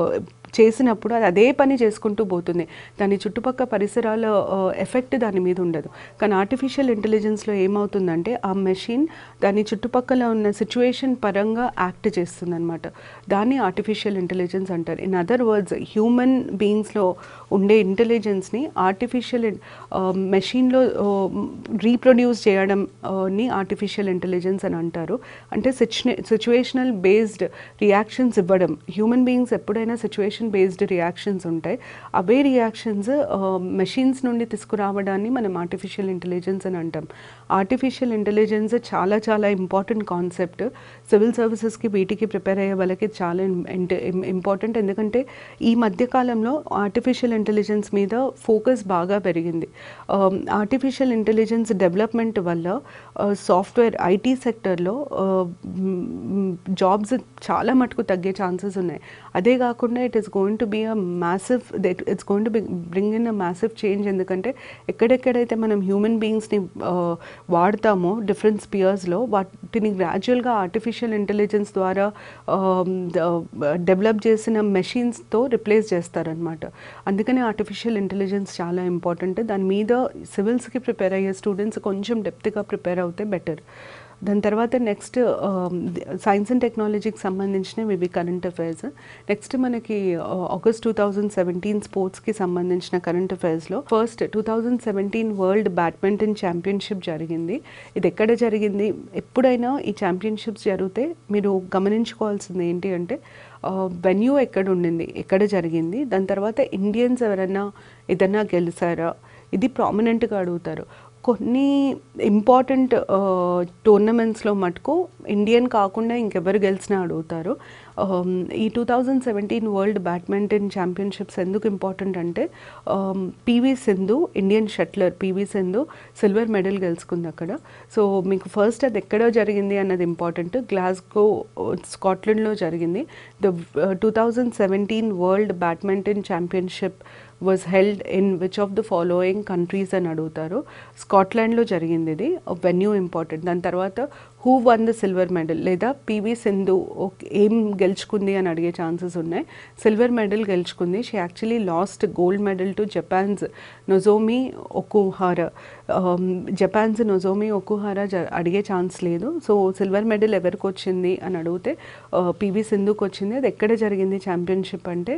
చేసినప్పుడు అది అదే పని చేసుకుంటూ పోతుంది దాని చుట్టుపక్కల పరిసరాల ఎఫెక్ట్ దాని మీద ఉండదు కానీ ఆర్టిఫిషియల్ ఇంటెలిజెన్స్లో ఏమవుతుందంటే ఆ మెషిన్ దాని చుట్టుపక్కల ఉన్న సిచ్యువేషన్ పరంగా యాక్ట్ చేస్తుంది అనమాట దాన్ని ఆర్టిఫిషియల్ ఇంటెలిజెన్స్ అంటారు ఇన్ అదర్ వర్డ్స్ హ్యూమన్ బీయింగ్స్లో ఉండే ఇంటెలిజెన్స్ని ఆర్టిఫిషియల్ మెషిన్లో రీప్రొడ్యూస్ చేయడం ఆ, ని ఆర్టిఫిషియల్ ఇంటెలిజెన్స్ అని అంటారు అంటే సిచ్యునే సిచ్యువేషనల్ బేస్డ్ రియాక్షన్స్ ఇవ్వడం హ్యూమన్ బీయింగ్స్ ఎప్పుడైనా సిచ్యువేషన్ బేస్డ్ రియాక్షన్స్ ఉంటాయి అవే రియాక్షన్స్ మెషిన్స్ నుండి తీసుకురావడాన్ని మనం ఆర్టిఫిషియల్ ఇంటెలిజెన్స్ అని అంటాం ఆర్టిఫిషియల్ ఇంటెలిజెన్స్ చాలా చాలా ఇంపార్టెంట్ కాన్సెప్ట్ సివిల్ సర్వీసెస్కి వీటికి ప్రిపేర్ అయ్యే వాళ్ళకి చాలా ఇంపార్టెంట్ ఎందుకంటే ఈ మధ్య కాలంలో ఆర్టిఫిషియల్ ఇంటెలిజెన్స్ మీద ఫోకస్ బాగా పెరిగింది ఆర్టిఫిషియల్ ఇంటెలిజెన్స్ డెవలప్మెంట్ వల్ల సాఫ్ట్వేర్ ఐటీ సెక్టర్లో జాబ్స్ చాలా మటుకు తగ్గే ఛాన్సెస్ ఉన్నాయి అదే కాకుండా it is going to be a massive it's going to be bring in a massive change ఎందుకంటే ఎక్కడెక్కడైతే మనం హ్యూమన్ బీయింగ్స్ని వాడతామో డిఫరెంట్ స్పియర్స్లో వాటిని గ్రాడ్యువల్గా ఆర్టిఫిషియల్ ఇంటెలిజెన్స్ ద్వారా డెవలప్ చేసిన మెషిన్స్తో రిప్లేస్ చేస్తారనమాట అందుకనే ఆర్టిఫిషియల్ ఇంటెలిజెన్స్ చాలా ఇంపార్టెంట్ దాని మీద సివిల్స్కి ప్రిపేర్ అయ్యే స్టూడెంట్స్ కొంచెం డెప్త్గా ప్రిపేర్ అవుతే బెటర్ దాని తర్వాత నెక్స్ట్ సైన్స్ అండ్ టెక్నాలజీకి సంబంధించినవి ఇవి కరెంట్ అఫైర్స్ నెక్స్ట్ మనకి ఆగస్ట్ టూ థౌజండ్ సెవెంటీన్ స్పోర్ట్స్కి సంబంధించిన కరెంట్ అఫైర్స్లో first two thousand seventeen world badminton championship జరిగింది ఇది ఎక్కడ జరిగింది ఎప్పుడైనా ఈ ఛాంపియన్షిప్స్ జరిగితే మీరు గమనించుకోవాల్సింది ఏంటి అంటే వెన్యూ ఎక్కడ ఉండింది ఎక్కడ జరిగింది దాని తర్వాత ఇండియన్స్ ఎవరైనా ఏదైనా గెలిచారా ఇది ప్రామినెంట్గా అడుగుతారు కొన్ని ఇంపార్టెంట్ టోర్నమెంట్స్లో మటుకు ఇండియన్ కాకుండా ఇంకెవరు గెలిచినా అడుగుతారు Um, ఈ two thousand seventeen world badminton championships ఎందుకు ఇంపార్టెంట్ అంటే PV Sindhu Indian shuttler PV Sindhu silver medal గెలుచుకుంది అక్కడ సో మీకు ఫస్ట్ అది ఎక్కడ జరిగింది అన్నది ఇంపార్టెంట్ గ్లాస్గో స్కాట్లాండ్లో జరిగింది the two thousand seventeen world badminton championship was held in which of the following countries అని అడుగుతారు స్కాట్లాండ్లో జరిగింది ఇది వెన్యూ ఇంపార్టెంట్ దాని తర్వాత who won the silver medal లేదా పివి సింధు ఓకే- ఏం గెలుచుకుంది అని అడిగే ఛాన్సెస్ ఉన్నాయి సిల్వర్ మెడల్ గెలుచుకుంది she actually lost gold medal to Japan's Nozomi Okuhara Japan's Nozomi Okuhara జ అడిగే ఛాన్స్ లేదు సో సిల్వర్ మెడల్ ఎవరికి వచ్చింది అని అడిగితే పివి సింధుకి వచ్చింది అది ఎక్కడ జరిగింది ఛాంపియన్షిప్ అంటే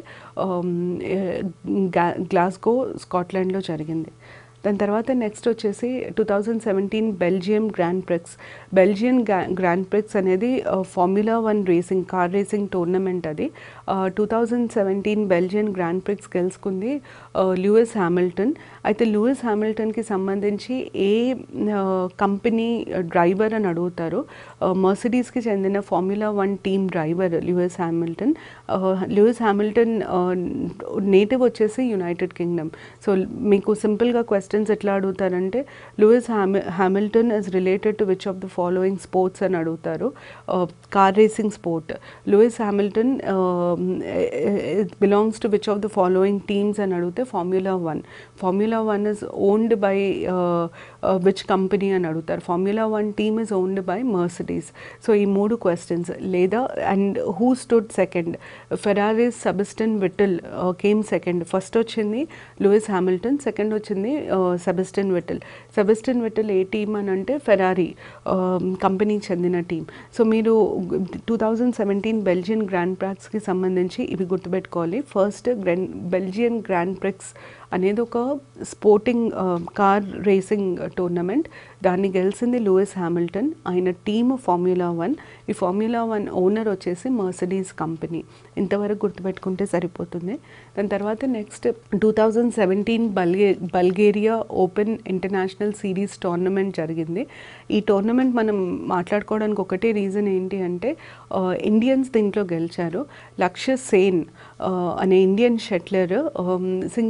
గ్లాస్గో స్కాట్లాండ్లో జరిగింది దాని తర్వాత నెక్స్ట్ వచ్చేసి two thousand seventeen Belgium Grand Prix Belgian Grand Prix అనేది Formula One racing car racing tournament అది two thousand seventeen Belgian Grand Prix గెలుచుకుంది లూయిస్ హ్యామిల్టన్ అయితే లూయిస్ హ్యామిల్టన్కి సంబంధించి ఏ కంపెనీ డ్రైవర్ అని అడుగుతారు మర్సిడీస్కి చెందిన Formula One team driver Lewis Hamilton Lewis Hamilton నేటివ్ వచ్చేసి యునైటెడ్ కింగ్డమ్ సో మీకు సింపుల్గా క్వశ్చన్స్ ఎట్లా అడుగుతారంటే Lewis Hami Hamilton is related to which of the following sports అని అడుగుతారు car racing sport Lewis Hamilton belongs to which of the following teams అని అడిగితే Formula One Formula One is owned by which company అని అడుగుతారు Formula One team is owned by Mercedes so ఈ మూడు questions లేదా and who stood second Ferrari's Sebastian Vettel came second first వచ్చింది Lewis Hamilton second వచ్చింది Sebastian విటిల్ సెబిస్టన్ విటిల్ ఏ team అని అంటే Ferrari కంపెనీకి చెందిన టీం సో మీరు two thousand seventeen Belgian Grand ప్రాక్స్కి సంబంధించి ఇవి గుర్తుపెట్టుకోవాలి first Grand Belgian Grand Prix అనేది ఒక స్పోర్టింగ్ కార్ రేసింగ్ టోర్నమెంట్ దాన్ని గెలిచింది లూయిస్ హ్యామిల్టన్ ఆయన టీమ్ ఫార్ములా వన్ ఈ ఫార్ములా వన్ ఓనర్ వచ్చేసి మర్సిడీస్ కంపెనీ ఇంతవరకు గుర్తుపెట్టుకుంటే సరిపోతుంది దాని తర్వాత next two thousand seventeen Bulga Bulgaria Open International Series tournament జరిగింది ఈ టోర్నమెంట్ మనం మాట్లాడుకోవడానికి ఒకటే రీజన్ ఏంటి అంటే ఇండియన్స్ దీంట్లో గెలిచారు లక్ష్య సేన్ ఆ, అనే Indian shuttler singles men's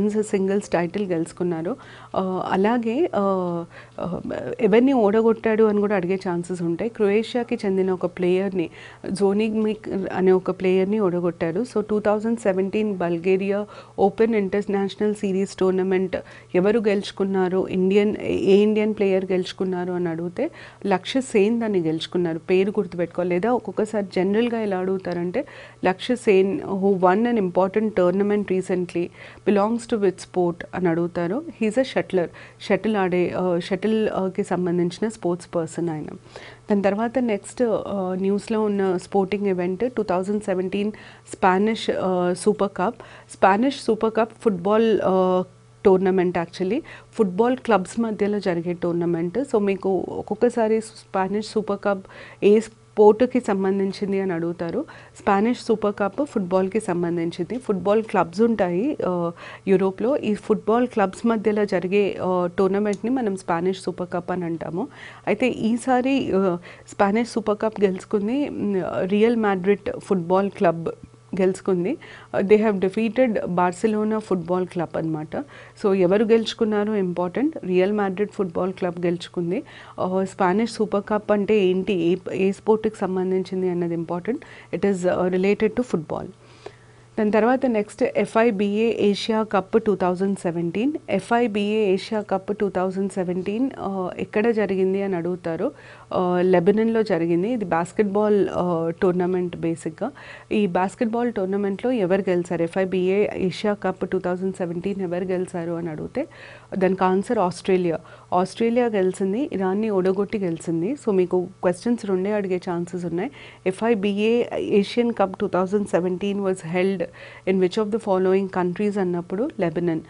men's singles title గెలుచుకున్నారు ఆ, అలాగే ఆ, ఆ, ఎవరిని ఓడగొట్టాడు అని కూడా అడిగే ఛాన్సెస్ ఉంటాయి క్రొయేషియాకి చెందిన ఒక ప్లేయర్ని జోనిగ్మిక్ అనే ఒక ప్లేయర్ని ఓడగొట్టారు so two thousand seventeen Bulgaria Open International Series tournament ఎవరు గెలుచుకున్నారు ఇండియన్ ఏ ఇండియన్ ప్లేయర్ గెలుచుకున్నారు అని అడిగితే లక్ష్య సేన్ దాన్ని గెలుచుకున్నారు పేరు గుర్తుపెట్టుకోవాలి లేదా ఒక్కొక్కసారి జనరల్గా ఎలా అడుగుతారంటే Lakshya Sen who won an important tournament recently belongs to with sport అని అడుగుతారు హీజ్ అ షట్లర్ షటిల్ ఆడే షటిల్కి సంబంధించిన స్పోర్ట్స్ పర్సన్ ఆయన దాని తర్వాత నెక్స్ట్ న్యూస్లో ఉన్న sporting event two thousand seventeen Spanish Super Cup Spanish Super Cup football tournament actually football clubs మధ్యలో జరిగే టోర్నమెంట్ సో మీకు ఒక్కొక్కసారి స్పానిష్ సూపర్ కప్ ఏ స్పోర్ట్కి సంబంధించింది అని అడుగుతారు స్పానిష్ సూపర్ కప్ ఫుట్బాల్కి సంబంధించింది ఫుట్బాల్ క్లబ్స్ ఉంటాయి ఆ, యూరోప్లో ఈ ఫుట్బాల్ క్లబ్స్ మధ్యలో జరిగే ఆ, టోర్నమెంట్ని మనం స్పానిష్ సూపర్ కప్ అని అంటాము అయితే ఈసారి ఆ, స్పానిష్ సూపర్ కప్ గెలుచుకుంది మ్, రియల్ మాడ్రిడ్ ఫుట్బాల్ క్లబ్ గెలుచుకుంది they have defeated Barcelona football club అనమాట సో ఎవరు గెలుచుకున్నారో important Real Madrid football club గెలుచుకుంది స్పానిష్ సూపర్ కప్ అంటే ఏంటి ఏ ఏ స్పోర్ట్కి సంబంధించింది అన్నది important it is related to football దాని తర్వాత next FIBA Asia Cup two thousand seventeen FIBA Asia Cup two thousand seventeen ఎక్కడ జరిగింది అని అడుగుతారు లెబనన్లో జరిగింది ఇది బాస్కెట్బాల్ టోర్నమెంట్ బేసిక్గా ఈ బాస్కెట్బాల్ టోర్నమెంట్లో ఎవరు గెలిచారు FIBA Asia Cup two thousand seventeen ఎవరు గెలిచారు అని అడిగితే దానికి ఆన్సర్ ఆస్ట్రేలియా ఆస్ట్రేలియా గెలిచింది ఇరాన్ని ఓడగొట్టి గెలిచింది సో మీకు క్వశ్చన్స్ రెండే అడిగే ఛాన్సెస్ ఉన్నాయి FIBA Asian Cup two thousand seventeen was held in which of the following countries అన్నప్పుడు Lebanon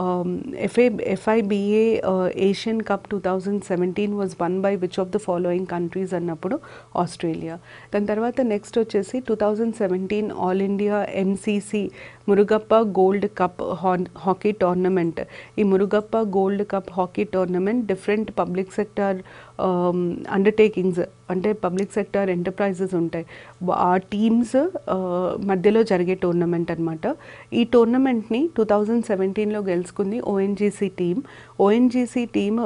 FI FIBA Asian Cup two thousand seventeen was won by which of the following countries అన్నప్పుడు Australia దాని తర్వాత next వచ్చేసి two thousand seventeen all India MCC Murugappa gold cup hockey tournament ఈ Murugappa gold cup hockey tournament different public sector undertakings అంటే public sector enterprises ఉంటాయి వా- ఆ teams మధ్యలో జరిగే టోర్నమెంట్ అనమాట ఈ టోర్నమెంట్ని టూ థౌజండ్ సెవెంటీన్లో గెలుచుకుంది ONGC team ONGC team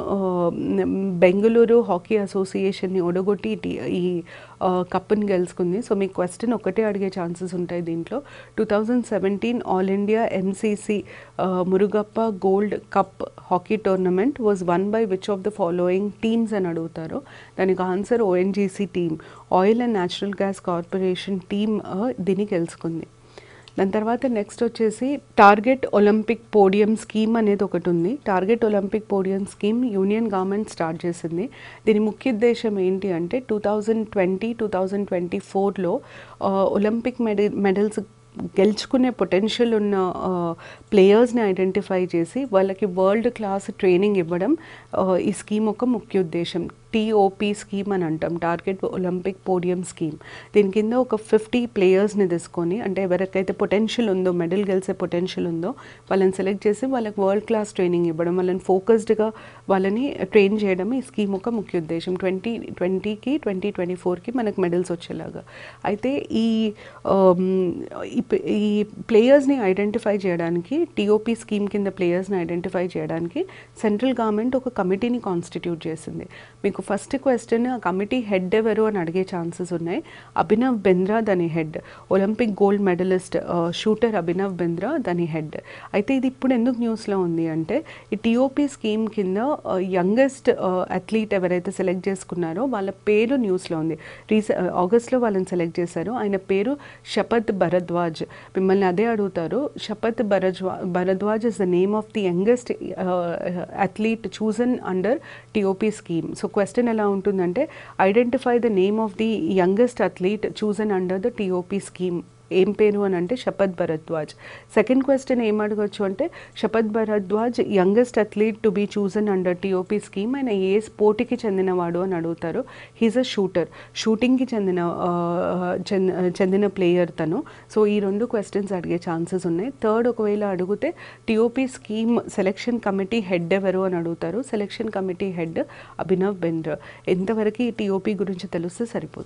Bengaluru hockey అసోసియేషన్ని ఒడగొట్టి ఈ టీ- ఈ కప్ని గెలుచుకుంది సో మీకు క్వశ్చన్ ఒకటే అడిగే ఛాన్సెస్ ఉంటాయి దీంట్లో two thousand seventeen all India MCC Murugappa gold cup hockey tournament was won by which of the following teams అని అడుగుతారు దానికి answer ONGC team oil and natural gas corporation team దీన్ని గెలుచుకుంది దాని తర్వాత నెక్స్ట్ వచ్చేసి టార్గెట్ ఒలింపిక్ పోడియం స్కీమ్ అనేది ఒకటి ఉంది target olympic podium scheme union government start చేసింది దీని ముఖ్య ఉద్దేశం ఏంటి అంటే two thousand twenty two thousand twenty ఫోర్లో ఒలింపిక్ మెడ మెడల్స్ గెలుచుకునే పొటెన్షియల్ ఉన్న ప్లేయర్స్ని ఐడెంటిఫై చేసి వాళ్ళకి వరల్డ్ క్లాస్ ట్రైనింగ్ ఇవ్వడం ఆ, ఈ స్కీమ్ ఒక ముఖ్య ఉద్దేశం టీఓపీ స్కీమ్ అని అంటాం టార్గెట్ ఒలింపిక్ పోడియం స్కీమ్ దీని కింద ఒక ఫిఫ్టీ ప్లేయర్స్ని తీసుకొని అంటే ఎవరికైతే పొటెన్షియల్ ఉందో మెడల్ గెలిచే పొటెన్షియల్ ఉందో వాళ్ళని సెలెక్ట్ చేసి వాళ్ళకి వరల్డ్ క్లాస్ ట్రైనింగ్ ఇవ్వడం వాళ్ళని ఫోకస్డ్గా వాళ్ళని ట్రైన్ చేయడం ఈ స్కీమ్ ఒక ముఖ్య ఉద్దేశం ట్వంటీ ట్వంటీకి ట్వంటీ ట్వంటీ ఫోర్కి మనకు మెడల్స్ వచ్చేలాగా అయితే ఈ ఆమ్, ఈ ప- ఈ ప్లేయర్స్ని ఐడెంటిఫై చేయడానికి టీఓపీ స్కీమ్ కింద ప్లేయర్స్ని ఐడెంటిఫై చేయడానికి సెంట్రల్ గవర్నమెంట్ ఒక కమిటీని కాన్స్టిట్యూట్ చేసింది మీకు ఫస్ట్ క్వశ్చన్ ఆ కమిటీ హెడ్ ఎవరు అని అడిగే ఛాన్సెస్ ఉన్నాయి అభినవ్ బెంద్రా దాని head olympic gold medalist shooter Abhinav Bindra దాని హెడ్ అయితే ఇది ఇప్పుడు ఎందుకు న్యూస్లో ఉంది అంటే ఈ టీఓపీ స్కీమ్ కింద యంగెస్ట్ అథ్లీట్ ఎవరైతే సెలెక్ట్ చేసుకున్నారో వాళ్ళ పేరు న్యూస్లో ఉంది రీసె ఆగస్ట్లో వాళ్ళని సెలెక్ట్ చేశారు ఆయన పేరు షపత్ భరద్వాజ్ మిమ్మల్ని అదే అడుగుతారు షపత్ భరద్వా Bharadwaj is the name of the youngest athlete chosen under TOP scheme so question ఎలా ఉంటుందంటే identify the name of the youngest athlete chosen under the TOP scheme ఏం పేరు అని అంటే శపథ్ భరద్వాజ్ సెకండ్ క్వశ్చన్ ఏం అడగచ్చు అంటే Shapath Bharadwaj youngest athlete to be chosen under TOP scheme ఆయన ఏ స్పోర్ట్కి చెందినవాడు అని అడుగుతారు హీస్ అ షూటర్ షూటింగ్కి చెందిన ఆ, చెంద- చెందిన ప్లేయర్ తను సో ఈ రెండు క్వశ్చన్స్ అడిగే ఛాన్సెస్ ఉన్నాయి థర్డ్ ఒకవేళ అడిగితే TOP scheme selection committee head ఎవరు అని అడుగుతారు selection committee head Abhinav Bindra ఎంతవరకు ఈ టీఓపీ గురించి తెలిస్తే సరిపోతుంది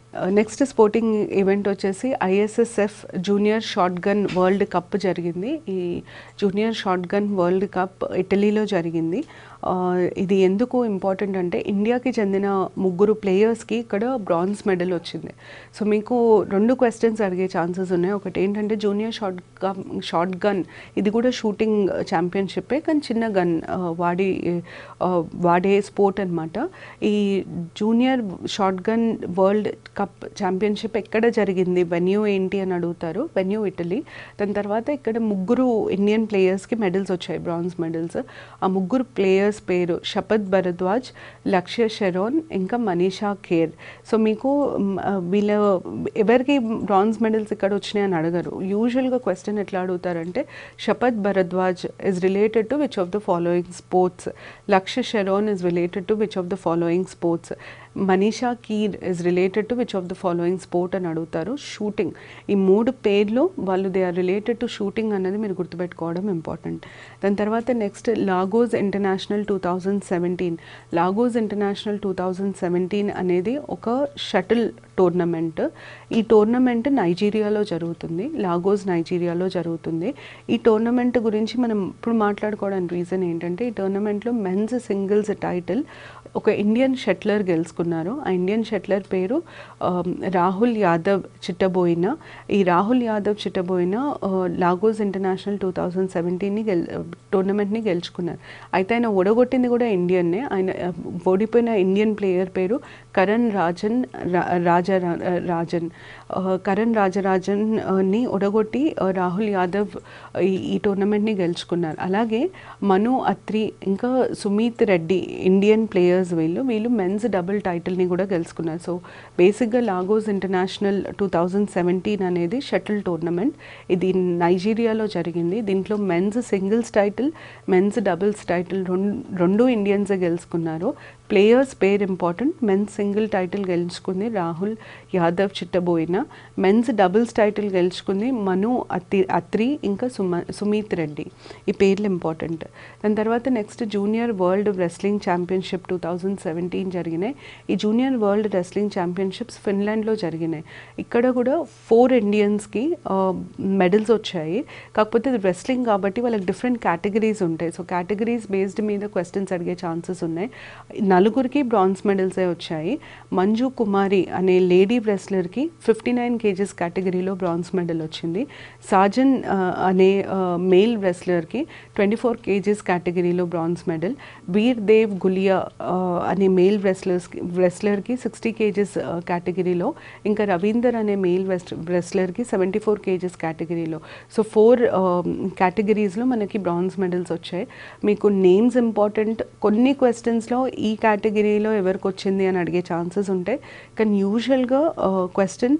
నెక్స్ట్ స్పోర్టింగ్ ఈవెంట్ వచ్చేసి ISSF junior shotgun world cup జరిగింది ఈ junior shotgun world cup ఇటలీలో జరిగింది ఆ, ఇది ఎందుకు ఇంపార్టెంట్ అంటే ఇండియాకి చెందిన ముగ్గురు ప్లేయర్స్కి ఇక్కడ బ్రాంజ్ మెడల్ వచ్చింది సో మీకు రెండు క్వశ్చన్స్ అడిగే ఛాన్సెస్ ఉన్నాయి ఒకటి ఏంటంటే junior shotgun shotgun ఇది కూడా షూటింగ్ ఛాంపియన్షిప్పే కానీ చిన్న గన్ వాడి ఆ, వాడే స్పోర్ట్ అనమాట ఈ junior shotgun world cup championship ఎక్కడ జరిగింది వెన్యూ ఏంటి అని అడుగుతారు వెన్యూ ఇటలీ దాని తర్వాత ఇక్కడ ముగ్గురు ఇండియన్ ప్లేయర్స్కి మెడల్స్ వచ్చాయి బ్రాంజ్ మెడల్స్ ఆ ముగ్గురు ప్లేయర్స్ పేరు షపత్ భరద్వాజ్ లక్ష్య షెరోన్ ఇంకా మనీషా ఖేర్ సో మీకు మ్, ఆ, వీళ్ళ ఎవరికి బ్రాంజ్ మెడల్స్ ఇక్కడ వచ్చినాయి అని అడగరు యూజువల్గా క్వశ్చన్ ఎట్లా అడుగుతారంటే Shapath Bharadwaj is related to which of the following sports Lakshya Sheoran is related to which of the following sports Manisha Keer is related to which of the following sport అని అడుగుతారు షూటింగ్ ఈ మూడు పేర్లు వాళ్ళు they are related to shooting అనేది మీరు గుర్తుపెట్టుకోవడం ఇంపార్టెంట్ దాని తర్వాత next Lagos international two thousand seventeen Lagos international two thousand seventeen అనేది ఒక షటిల్ టోర్నమెంట్ ఈ టోర్నమెంట్ నైజీరియాలో జరుగుతుంది లాగోస్ నైజీరియాలో జరుగుతుంది ఈ టోర్నమెంట్ గురించి మనం ఇప్పుడు మాట్లాడుకోవడానికి రీజన్ ఏంటంటే ఈ టోర్నమెంట్లో మెన్స్ సింగిల్స్ టైటిల్ ఒక ఇండియన్ షట్లర్ గెలుచుకున్నారు ఆ ఇండియన్ షట్లర్ పేరు ఆమ్, రాహుల్ యాదవ్ చిట్టబోయిన ఈ రాహుల్ యాదవ్ చిట్టబోయిన ఆ, లాగోస్ ఇంటర్నేషనల్ టూ థౌజండ్ సెవెంటీన్ని గెల్ టోర్నమెంట్ని గెలుచుకున్నారు అయితే ఆయన ఓడగొట్టింది కూడా ఇండియన్నే ఆయన ఆ, ఓడిపోయిన ఇండియన్ ప్లేయర్ పేరు కరణ్ రాజన్ రా- రాజా రా- రాజన్ ఆ, కరణ్ రాజరాజన్ ఆ, ని ఒడగొట్టి ఆ, రాహుల్ యాదవ్ ఈ ఈ టోర్నమెంట్ని గెలుచుకున్నారు అలాగే మను అత్రి ఇంకా సుమీత్ రెడ్డి ఇండియన్ ప్లేయర్స్ వీళ్ళు వీళ్ళు మెన్స్ డబుల్ టైటిల్ని కూడా గెలుచుకున్నారు సో బేసిక్గా Lagos international two thousand seventeen అనేది షటిల్ టోర్నమెంట్ ఇది నైజీరియాలో జరిగింది దీంట్లో men's singles title men's doubles title రెండు రెండు ఇండియన్స్ గెలుచుకున్నారు ప్లేయర్స్ పేరు ఇంపార్టెంట్ మెన్స్ సింగిల్ టైటిల్ గెలుచుకుంది Rahul Yadav Chittaboina men's doubles title గెలుచుకుంది మను అత్రి అత్రి ఇంకా సుమ సుమీత్ రెడ్డి ఈ పేర్లు ఇంపార్టెంట్ దాని తర్వాత next junior world wrestling championship two thousand seventeen జరిగినాయి ఈ జూనియర్ వరల్డ్ రెస్లింగ్ ఛాంపియన్షిప్స్ ఫిన్లాండ్లో జరిగినాయి ఇక్కడ కూడా ఫోర్ ఇండియన్స్కి మెడల్స్ వచ్చాయి కాకపోతే ఇది రెస్లింగ్ కాబట్టి వాళ్ళకి డిఫరెంట్ కేటగిరీస్ ఉంటాయి సో కేటగిరీస్ బేస్డ్ మీద క్వశ్చన్స్ అడిగే ఛాన్సెస్ ఉన్నాయి నలుగురికి బ్రాంజ్ మెడల్సే వచ్చాయి మంజు కుమారి అనే లేడీ రెస్లర్కి ఫిఫ్టీ నైన్ కేజెస్ కేటగిరీలో బ్రాంజ్ మెడల్ వచ్చింది సాజన్ ఆ, అనే మేల్ రెస్లర్కి ట్వంటీ ఫోర్ కేజెస్ కేటగిరీలో బ్రాంజ్ మెడల్ వీర్ దేవ్ గులియా ఆ, అనే మేల్ రెస్లర్స్కి రెస్లర్కి సిక్స్టీ కేజెస్ కేటగిరీలో ఇంకా రవీందర్ అనే మేల్ వెస్ట్ రెస్లర్కి సెవెంటీ ఫోర్ కేజెస్ కేటగిరీలో సో ఫోర్ కేటగిరీస్లో మనకి బ్రాంజ్ మెడల్స్ వచ్చాయి మీకు నేమ్స్ ఇంపార్టెంట్ కొన్ని క్వశ్చన్స్లో ఈ కేటగిరీలో ఎవరికి వచ్చింది అని అడిగే ఛాన్సెస్ ఉంటాయి కానీ యూజువల్గా question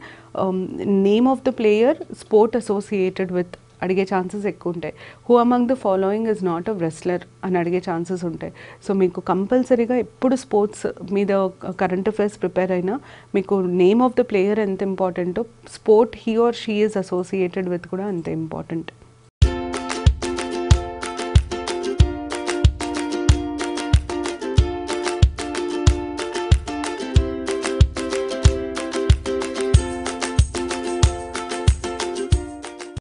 name of the player sport associated with అడిగే ఛాన్సెస్ ఎక్కువ ఉంటాయి who among the following is not a wrestler అని అడిగే ఛాన్సెస్ ఉంటాయి సో మీకు కంపల్సరీగా ఎప్పుడు స్పోర్ట్స్ మీద కరెంట్ అఫైర్స్ ప్రిపేర్ అయినా మీకు నేమ్ ఆఫ్ ద ప్లేయర్ ఎంత ఇంపార్టెంటో sport he or she is associated with కూడా అంతే ఇంపార్టెంట్